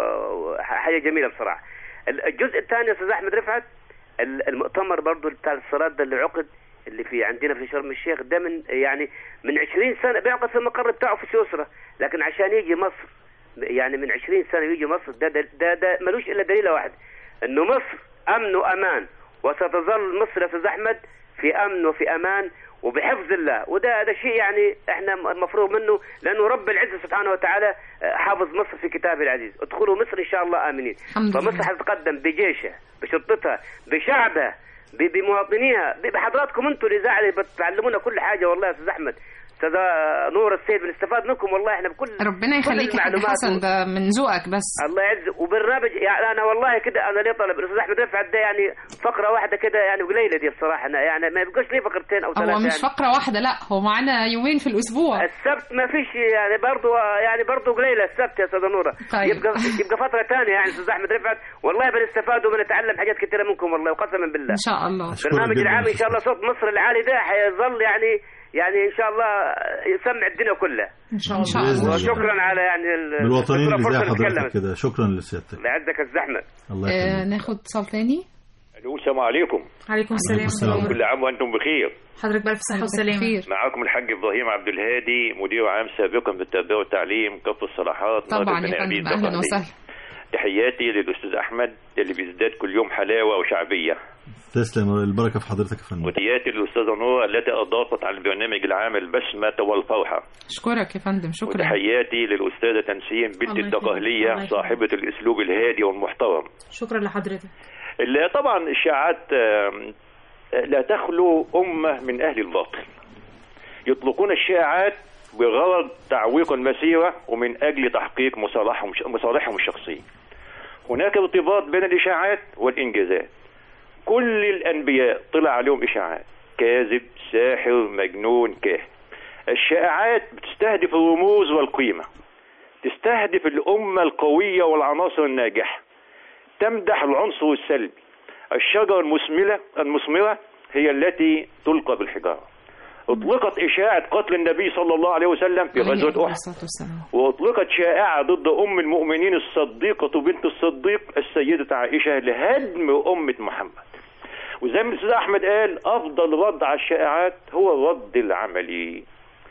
و- وحاجه جميله بصراحه الجزء الثاني يا استاذ احمد رفعت ال- المؤتمر برضه بتاع الصلاه ده اللي عقد اللي في عندنا في شرم الشيخ ده من يعني من 20 سنه بيعقد في المقر بتاعه في سويسرا لكن عشان يجي مصر يعني من 20 سنه يجي مصر ده ده ده, ده ملوش الا دليل واحد انه مصر امن وامان وستظل مصر يا استاذ احمد في امن وفي امان وبحفظ الله وده ده شيء يعني احنا مفروغ منه لانه رب العزه سبحانه وتعالى آه، حافظ مصر في كتابه العزيز ادخلوا مصر ان شاء الله امنين الحمد لله. فمصر هتتقدم بجيشها بشرطتها بشعبها ب- بمواطنيها ب- بحضراتكم انتم الاذاعه اللي بتعلمونا كل حاجه والله يا استاذ احمد استاذ نور السيد بنستفاد منكم والله احنا بكل ربنا كل يخليك يا حاج المعلومات حسن ده من ذوقك بس الله يعزك وبرنامج يعني انا والله كده انا ليه طلب الاستاذ احمد رفعت ده يعني فقره واحده كده يعني قليله دي بصراحه أنا يعني ما يبقاش لي فقرتين او ثلاثه هو مش يعني. فقره واحده لا هو معانا يومين في الاسبوع السبت ما فيش يعني برضه يعني برضه قليله السبت يا استاذ نوره طيب. يبقى يبقى فتره ثانيه يعني استاذ احمد رفعت والله بنستفاد وبنتعلم حاجات كثيره منكم والله وقسما بالله ان شاء الله أشكرك برنامج جداً العام يا ان شاء الله أستاذ. صوت مصر العالي ده حيظل يعني يعني ان شاء الله يسمع الدنيا كلها ان شاء ان الله شاء بإذن الله الله. وشكرا على يعني ال- من الوطنيين اللي زي فرصة حضرتك نتكلم. كده شكرا لسيادتك الله يعزك يا استاذ احمد الله آه يخليك ناخد اتصال تاني الو السلام عليكم عليكم السلام السلام. ورحمة الله. كل عام وانتم بخير حضرتك بألف صحة وسلامة خير معاكم الحاج ابراهيم عبد الهادي مدير عام سابقا بالتربيه والتعليم كفر الصلاحات طبعا ناطق بن يا عبيد فندم اهلا دقهلية. وسهلا تحياتي للاستاذ احمد اللي بيزداد كل يوم حلاوه وشعبيه تسلم البركه في حضرتك يا فندم وتحياتي للاستاذه نور التي اضافت على البرنامج العام البسمه والفرحه اشكرك يا فندم شكرا وتحياتي للاستاذه تنسيم بنت الله يخليك. الدقهليه الله يخليك. صاحبه الاسلوب الهادي والمحترم شكرا لحضرتك اللي طبعا الشائعات آم، لا تخلو أمة من أهل الباطل يطلقون الشائعات بغرض تعويق المسيرة ومن أجل تحقيق مصالحهم مصالحهم الشخصية هناك ارتباط بين الإشاعات والإنجازات كل الأنبياء طلع عليهم إشاعات كاذب ساحر مجنون كاهن الشائعات بتستهدف الرموز والقيمة تستهدف الأمة القوية والعناصر الناجحة تمدح العنصر السلبي الشجرة المثمرة المثمرة هي التي تلقى بالحجارة أطلقت إشاعة قتل النبي صلى الله عليه وسلم في عليه غزوة أفضل أحد الصلاة والسلام وأطلقت شائعة ضد أم المؤمنين الصديقة بنت الصديق السيدة عائشة لهدم أمة محمد وزي ما الأستاذ أحمد قال أفضل رد على الشائعات هو الرد العملي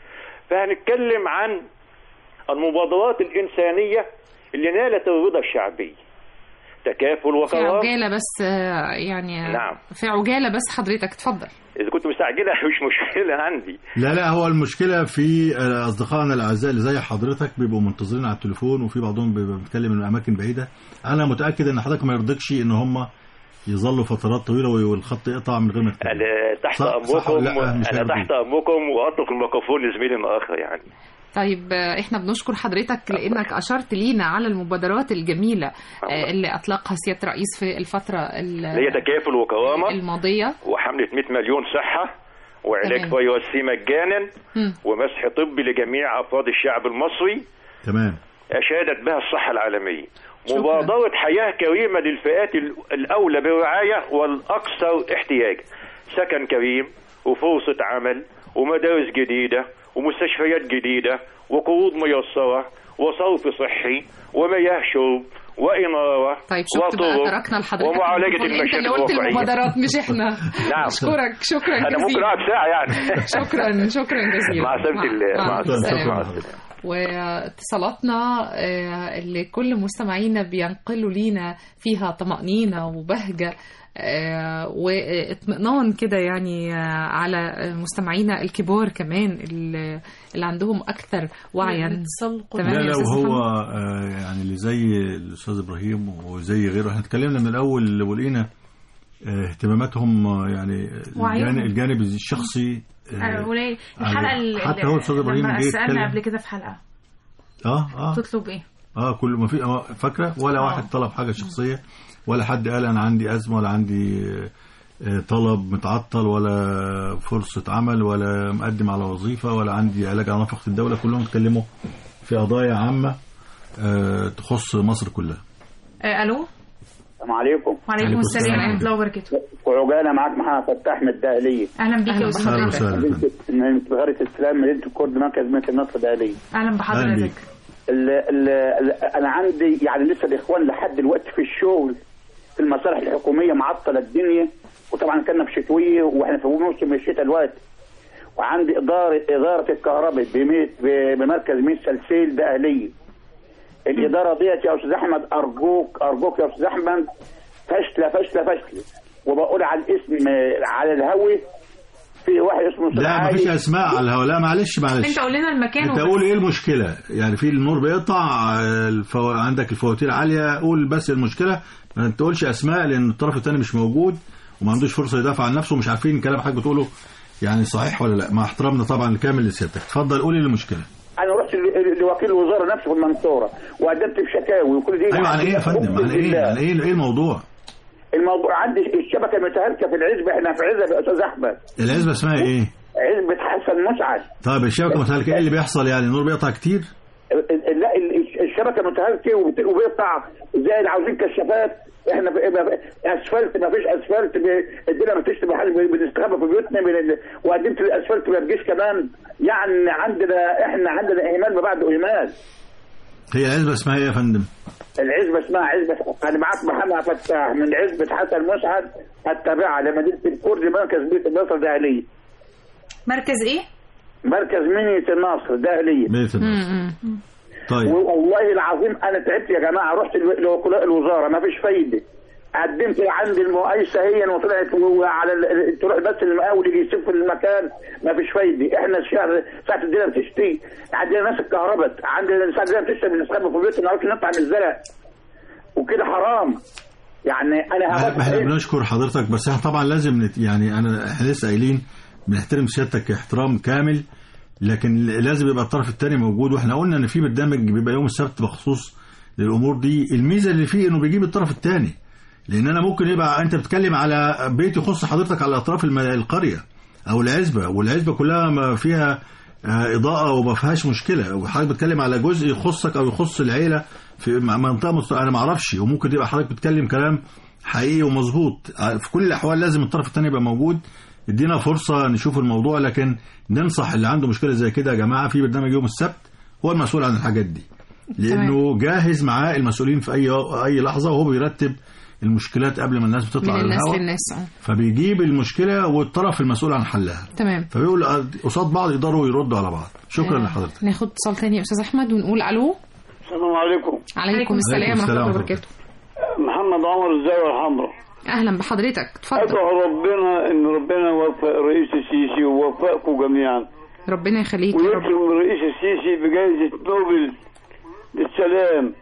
فهنتكلم عن المبادرات الإنسانية اللي نالت الرضا الشعبي تكافل في وكرامة عجالة بس آه، يعني نعم. في عجالة بس حضرتك اتفضل إذا كنت مستعد استعجلها مش مشكله عندي لا لا هو المشكله في آه، اصدقائنا الاعزاء اللي زي حضرتك بيبقوا منتظرين على التليفون وفي بعضهم بيبقى بيتكلم من اماكن بعيده انا متاكد ان حضرتك ما يرضيكش ان هم يظلوا فترات طويله والخط يقطع من غير ما تتكلم انا تحت صح- صح امركم ولا لا؟ مش انا هيرضيك. تحت امركم واترك الميكروفون لزميلي الاخر يعني طيب آه، احنا بنشكر حضرتك لانك اشرت لينا على المبادرات الجميله آه، اللي اطلقها سياده الرئيس في الفتره ال- اللي هي تكافل وكرامه الماضيه وحمله 100 مليون صحه وعلاج تمام. فيروس سي مجانا مم. ومسح طبي لجميع افراد الشعب المصري تمام اشادت بها الصحه العالميه مبادره حياه كريمه للفئات ال- الاولى بالرعايه والاكثر احتياجا سكن كريم وفرصه عمل ومدارس جديده ومستشفيات جديده وقروض ميسره وصرف صحي ومياه شرب واناره طيب شفت بقى وطرق تركنا لحضرتك ومعالجه الميكروفون. انت المشاكل اللي قلت الواقعيه المبادرات مش احنا نعم اشكرك شكرا انا ممكن جزيلا اقعد ساعه يعني شكرا شكرا جزيلا مع سلامه الله مع مع السلامة. السلامه مع السلامه واتصالاتنا آه، اللي كل مستمعينا بينقلوا لينا فيها طمأنينة وبهجة آه، واطمئنان كده يعني آه، على مستمعينا الكبار كمان اللي اللي عندهم أكثر وعيا تمام لا يا لا أستاذ وهو محمد؟ آه، يعني اللي زي الاستاذ ابراهيم وزي غيره احنا اتكلمنا من الاول ولقينا آه، اهتماماتهم آه، يعني وعيهم. الجانب, الجانب الشخصي آه، آه، وليه الحلقه يعني اللي حتى هو الأستاذ إبراهيم لما جه سالنا يتكلم. قبل كده في حلقه اه اه تطلب ايه اه كل ما في آه، فاكره ولا آه. واحد طلب حاجه شخصيه ولا حد قال انا عندي ازمه ولا عندي آه، طلب متعطل ولا فرصه عمل ولا مقدم على وظيفه ولا عندي علاج على نفقه الدوله كلهم اتكلموا في قضايا عامه آه، تخص مصر كلها آه، الو السلام عليكم وعليكم السلام ورحمه الله وبركاته وعجاله معاك محمد فتاح من الدهليه اهلا بيك يا استاذ أهلا حضرتك. وسهلا من بغارة السلام مدينه الكرد مركز مدينه النصر الدهليه اهلا بحضرتك ال ال ال انا عندي يعني لسه الاخوان لحد دلوقتي في الشغل في المصالح الحكوميه معطله الدنيا وطبعا كنا في شتويه واحنا في موسم الشتاء دلوقتي وعندي اداره اداره الكهرباء بميت بمركز ميت سلسيل دهليه الاداره ديت يا استاذ احمد ارجوك ارجوك يا استاذ احمد فاشله فاشله فاشله وبقول على الاسم على الهوي في واحد اسمه أستاذ لا ما علي. فيش اسماء على الهواء لا معلش معلش انت قول لنا المكان انت وبس. قول ايه المشكله يعني في النور بيقطع آه، الفو... عندك الفواتير عاليه قول بس المشكله ما تقولش اسماء لان الطرف الثاني مش موجود وما عندوش فرصه يدافع عن نفسه ومش عارفين كلام حضرتك بتقوله يعني صحيح ولا لا مع احترامنا طبعا الكامل لسيادتك اتفضل قولي إيه المشكله انا رحت ل- لوكيل الوزاره نفسه في المنصوره وقدمت بشكاوي وكل دي ايوه عن ايه يا فندم عن ايه عن ايه ايه الموضوع الموضوع عندي الشبكه متهالكه في العزبه احنا في عزبه يا استاذ احمد العزبه اسمها ايه عزبه حسن مسعد طيب الشبكه متهالكه ايه اللي بيحصل يعني النور بيقطع كتير ال- ال- لا ال- الشبكه متهالكه وبت- وبيقطع زائد عاوزين كشافات احنا في في- اسفلت ما فيش اسفلت ب- الدنيا ما فيش محل بنستخبى في بيوتنا من ال- وقدمت الاسفلت ما بيجيش كمان يعني عندنا احنا عندنا اهمال ما بعد اهمال هي العزبه اسمها ايه يا فندم العزبه اسمها عزبه انا معاك محمد فتاح من عزبه حسن مسعد التابعه لمدينه الكرد مركز بيت النصر دهليه مركز ايه مركز منية النصر دهليه بيت النصر طيب والله العظيم انا تعبت يا جماعه رحت الو- لوكلاء الوزاره ما فيش فايده قدمت عند المؤسسه هي وطلعت وعلى ال- تروح بس المقاول يجي يسف المكان ما فيش فايده احنا الشهر ساعه الدنيا بتشتي عندنا ناس اتكهربت عندنا ساعه الدنيا بتشتي بنستخبى في بيوتنا ما نعرفش نطلع من الزرع وكده حرام يعني انا احنا هبقى احنا بنشكر حضرتك بس احنا طبعا لازم نت يعني انا احنا لسه قايلين بنحترم سيادتك احترام كامل لكن لازم يبقى الطرف الثاني موجود واحنا قلنا ان في برنامج بيبقى يوم السبت مخصوص للامور دي الميزه اللي فيه انه بيجيب الطرف الثاني لان انا ممكن يبقى انت بتتكلم على بيت يخص حضرتك على اطراف الم- القريه او العزبه والعزبه كلها ما فيها آه، اضاءه وما فيهاش مشكله وحضرتك بتتكلم على جزء يخصك او يخص العيله في م- منطقه مست... انا ما اعرفش وممكن تبقى حضرتك بتتكلم كلام حقيقي ومظبوط آه، في كل الاحوال لازم الطرف الثاني يبقى موجود ادينا فرصه نشوف الموضوع لكن ننصح اللي عنده مشكله زي كده يا جماعه في برنامج يوم السبت هو المسؤول عن الحاجات دي لانه جاهز معاه المسؤولين في اي اي لحظه وهو بيرتب المشكلات قبل ما الناس بتطلع من على الناس الهواء للناس آه. فبيجيب المشكله والطرف المسؤول عن حلها تمام فبيقول قصاد بعض يقدروا يردوا على بعض شكرا آه، لحضرتك ناخد اتصال تاني يا استاذ احمد ونقول الو السلام عليكم عليكم السلام ورحمه الله وبركاته محمد محمد عمر الزاوية الحمراء اهلا بحضرتك اتفضل أدعو ربنا إن ربنا يوفق الرئيس السيسي ويوفقكم جميعا ربنا يخليك يا رب ويكرم الرئيس السيسي بجائزة نوبل للسلام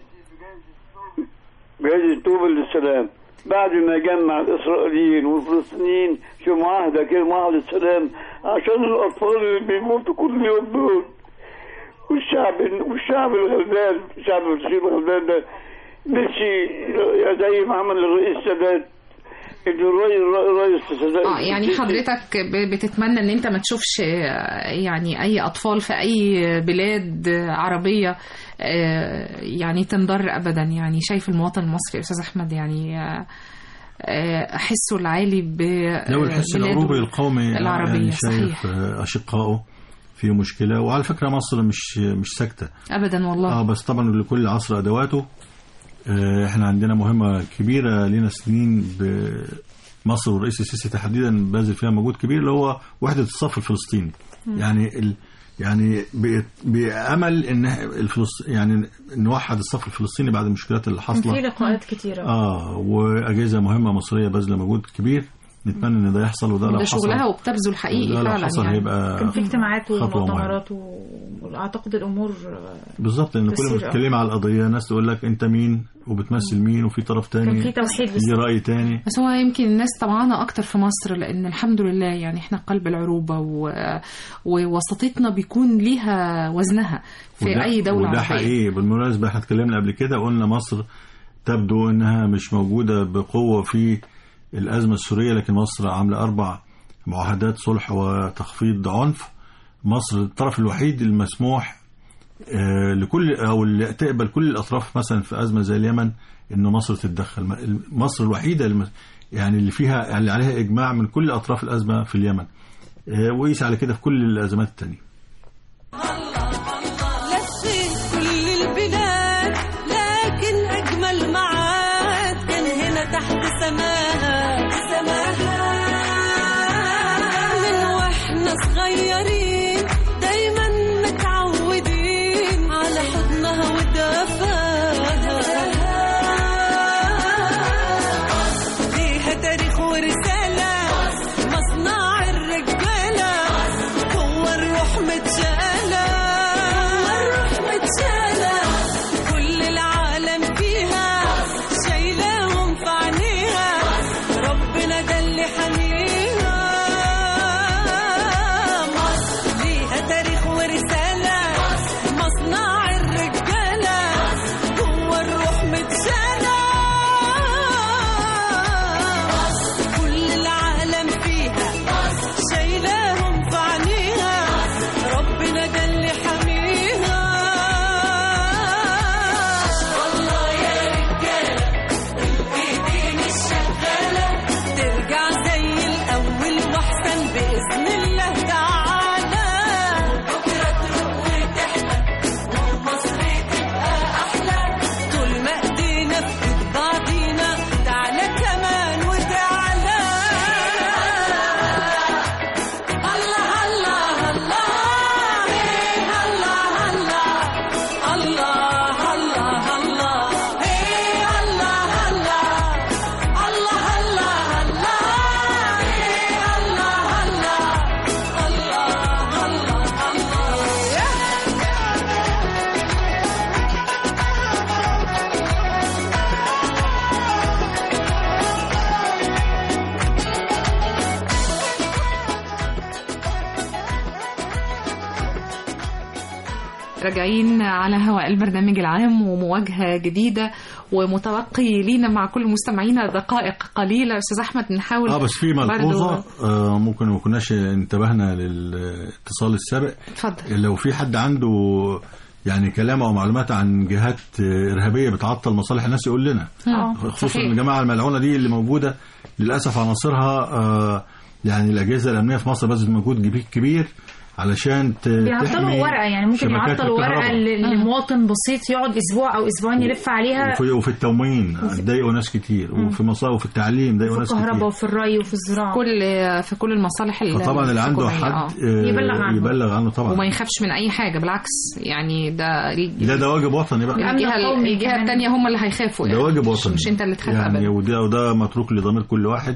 جائزة نوبل للسلام بعد ما يجمع الإسرائيليين والفلسطينيين في معاهدة كده معاهدة سلام عشان الأطفال اللي بيموتوا كل يوم دول والشعب والشعب الغلبان الشعب الفلسطيني الغلبان ده نفسي زي ما عمل الرئيس السادات إن الرئيس الرئيس السادات اه يعني حضرتك ب- بتتمنى ان انت ما تشوفش آه، يعني اي اطفال في اي بلاد آه، عربيه آه، يعني تنضر ابدا يعني شايف المواطن المصري يا استاذ احمد يعني آه، آه، حسه العالي ب لو الحس بلاده العروبي القومي العربيه يعني صحيح شايف آه، أشقائه في مشكلة وعلى فكرة مصر مش مش ساكتة ابدا والله اه بس طبعا لكل عصر ادواته آه، احنا عندنا مهمه كبيره لنا سنين بمصر والرئيس السيسي تحديدا باذل فيها مجهود كبير اللي هو وحده الصف الفلسطيني مم. يعني ال يعني ب- بامل ان الفلسط يعني نوحد الصف الفلسطيني بعد المشكلات اللي كان حاصله في لقاءات كتيرة اه واجهزه مهمه مصريه باذله مجهود كبير نتمنى ان ده يحصل وده لو ده حصل شغلها وبتبذل حقيقي ده لو فعلا حصل يعني هيبقى كان في اجتماعات خطوة مهمة. ومؤتمرات و- واعتقد الامور بالظبط لان كل ما تسير، آه. تتكلمي على القضيه ناس تقول لك انت مين وبتمثل مين وفي طرف تاني كان في توحيد بس. ليه راي تاني بس هو يمكن الناس طمعانة أكتر في مصر لأن الحمد لله يعني إحنا قلب العروبة و... ووسطتنا بيكون ليها وزنها في وده- أي دولة وده عربية حقيقي بالمناسبه احنا اتكلمنا قبل كده قلنا مصر تبدو انها مش موجوده بقوه في الازمه السوريه لكن مصر عامله اربع معاهدات صلح وتخفيض عنف مصر الطرف الوحيد المسموح آه، لكل او اللي تقبل كل الاطراف مثلا في ازمه زي اليمن ان مصر تتدخل م- مصر الوحيده الم- يعني اللي فيها اللي عليها اجماع من كل اطراف الازمه في اليمن آه، وقيس على كده في كل الازمات التانيه لفيت كل البلاد لكن أجمل معاد كان هنا تحت سماها سماها من واحنا صغيرين دايما متعودين على حضنها ودفاها ليها تاريخ ورسالة مصنع الرجالة هو الروح متشالة هو الروح متشالة كل العالم فيها شايلاهم في عينيها ربنا ده اللي حميها مصر ليها تاريخ ورسالة مصنع الرجالة هو الروح متشالة كل العالم فيها شايلاهم في عينيها ربنا ده اللي حميها الله يا رجالة الايدين الشغالة ترجع زي الأول وأحسن بإذن الله تعالى بكرة تروح وتحلى ومصر تبقى أحلى طول ما إيدينا في إيد بعضينا تعالى كمان وتعالى الله الله الله إيه الله الله الله الله الله إيه الله الله الله الله الله إيه الله الله الله الله راجعين على هواء البرنامج العام ومواجهة جديدة ومتبقي لينا مع كل مستمعينا دقائق قليلة أستاذ أحمد نحاول اه بس في برضو- ملحوظه آه ممكن ما كناش انتبهنا للاتصال السابق اتفضل لو في حد عنده يعني كلام او معلومات عن جهات آه، ارهابيه بتعطل مصالح الناس يقول لنا آه، خصوصا صحيح. الجماعه الملعونه دي اللي موجوده للاسف عناصرها آه، يعني الاجهزه الامنيه في مصر بذلت مجهود كبير- كبير علشان ت- تحمي بيعطلوا ورقه يعني ممكن شبكات يعطلوا ورقه الكهرباء. ل- لمواطن بسيط يقعد اسبوع او اسبوعين يلف عليها وفي, وفي التموين ضايقوا ناس كتير وفي مصا وفي التعليم ضايقوا في ناس الكهرباء كتير وفي الري وفي الزراعه كل في كل المصالح ال- فطبعا اللي عنده الحكومية، حد آه. آه، يبلغ عنه. يبلغ عنه طبعا وما يخافش من اي حاجه بالعكس يعني ده لا ده واجب وطني بقى الجهه قومي الجهه كمان. الثانيه هم اللي هيخافوا ده يعني واجب مش, وطني مش انت اللي تخاف يعني ابدا وده وده متروك لضمير كل واحد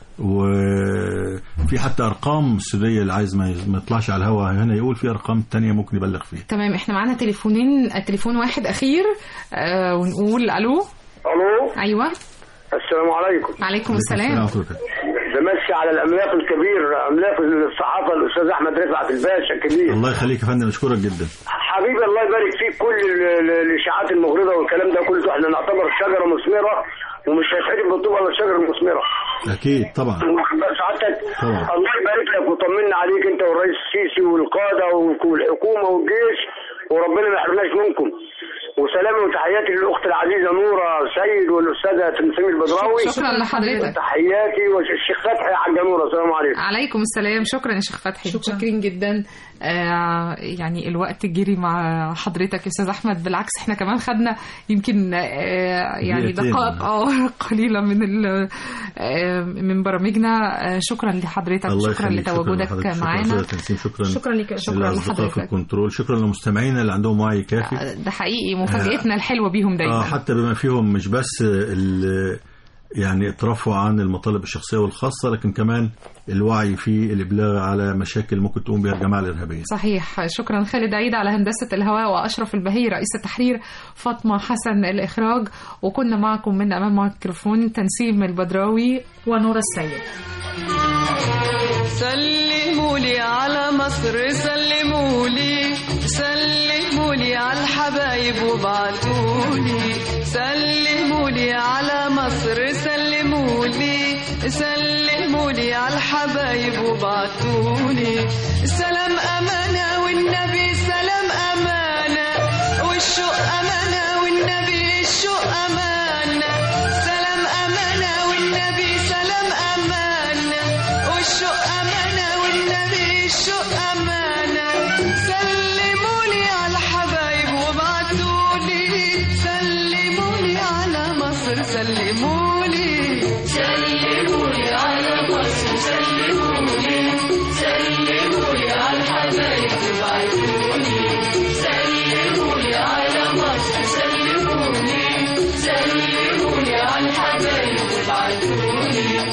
وفي حتى ارقام السوريه اللي عايز ما ما يطلعش على الهواء هنا يقول في ارقام تانية ممكن يبلغ فيها تمام احنا معانا تليفونين تليفون واحد اخير آه ونقول الو الو ايوه السلام عليكم عليكم السلام بمسي على الاملاك الكبير املاك الصحافه الاستاذ احمد رفعت الباشا الكبير الله يخليك يا فندم اشكرك جدا حبيبي الله يبارك فيك كل ال- ال- الاشاعات المغرضه والكلام ده كله احنا نعتبر شجره مثمره ومش هيتحرم بالطوبه الا الشجره المثمره اكيد طبعا واخد بال سعادتك طبعا. الله يبارك لك وطمنا عليك انت والرئيس السيسي والقاده والحكومه والجيش وربنا ما يحرمناش منكم وسلامي وتحياتي للاخت العزيزه نوره سيد والاستاذه تنسيم البدراوي شكرا لحضرتك. تحياتي والشيخ فتحي يا حاجه نوره السلام عليكم عليكم السلام شكرا يا شيخ فتحي متشكرين جدا آه يعني الوقت جري مع حضرتك يا استاذ احمد بالعكس احنا كمان خدنا يمكن آه يعني دقيقتين. دقائق اه قليله من ال- آه من برامجنا آه شكرا لحضرتك الله شكرا يخليك لتواجدك شكرا لحضرتك. معانا شكرا تنسيم شكرا شكرا لك شكرا للاصدقاء في لحضرتك الكنترول شكرا لمستمعينا اللي عندهم وعي كافي ده حقيقي مفاجاتنا الحلوه بيهم دايما اه حتى بما فيهم مش بس ال- يعني اترفعوا عن المطالب الشخصيه والخاصه لكن كمان الوعي في الابلاغ على مشاكل ممكن تقوم بها الجماعه الارهابيه صحيح شكرا خالد عيد على هندسة الهواء وأشرف البهي رئيس التحرير فاطمة حسن الإخراج وكنا معكم من أمام الميكروفون تنسيم البدراوي ونور السيد سلموا لي على مصر سلموا لي سلموا لي على الحبايب وابعتوا لي سلموا لي على مصر سلموا لي سلموا لي على الحبايب وابعتوا لي سلام أمانة والنبي سلام أمانة والشوق أمانة والنبي الشوق أمانة سلام أمانة والنبي سلام أمانة والشوق أمانة والنبي الشوق أمانة سلموا لي على الحبايب وابعتوا لي سلموا لي على مصر سلموا لي سلموا لي على مصر سلموا لي سلموا لي على الحبايب وابعتوا لي سلموا لي على مصر سلموا لي سلموا لي على الحبايب وابعتوا لي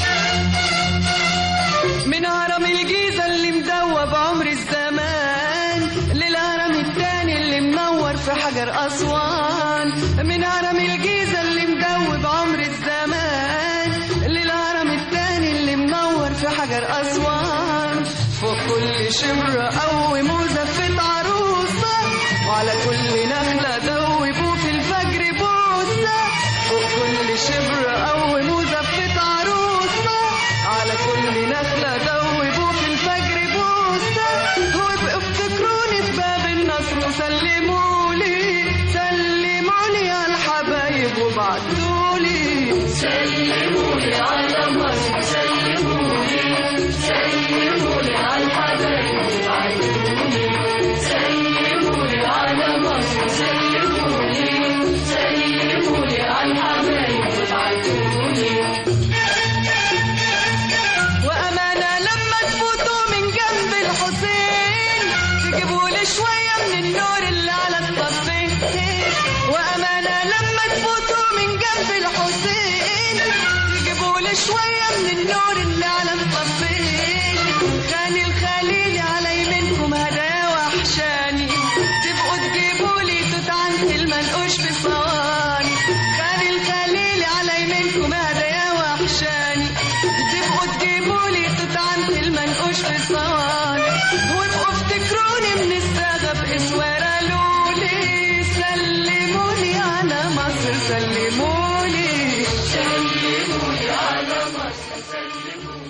من هرم الجيزة اللي مدوب عمر الزمان للهرم التاني اللي منور في حجر أسوان من هرم الجيزة اللي مدوب عمر الزمان للهرم التاني اللي منور في حجر أسوان فوق كل شبر قوي مزفت عروسة وعلى كل نخلة دوبوا في الفجر بوسة فوق كل شبر قوي مزفت عروسة على كل نخلة دوبوا في الفجر بوسة وابقوا افتكروني في باب النصر وسلموا لي سلموا لي على الحبايب وبعتوا لي سلموا لي على مصر سلموا لي سلموا لي على الحبايب وبعتوا لي سلموا لي على مصر سلموا لي سلموا لي على الحبايب وبعتوا لي وأمانة لما تفوتوا من جنب الحسين تجيبوا لي شوية من النور اللي على الطفين وأمانة لما تفوتوا من جنب الحسين تجيبوا لي شوية من النور اللي على الطفين خاني الخليل على يمينكم هدايا وحشاني تبقوا تجيبوا لي توت عنك المنقوش في صواني خاني الخليل على يمينكم هدايا وحشاني تبقوا تجيبوا لي توت عنك المنقوش في صواني وابقوا افتكروني من الصاغة بإسوارة لولي سلموني على مصر سلموني سلموني على مصر سلموني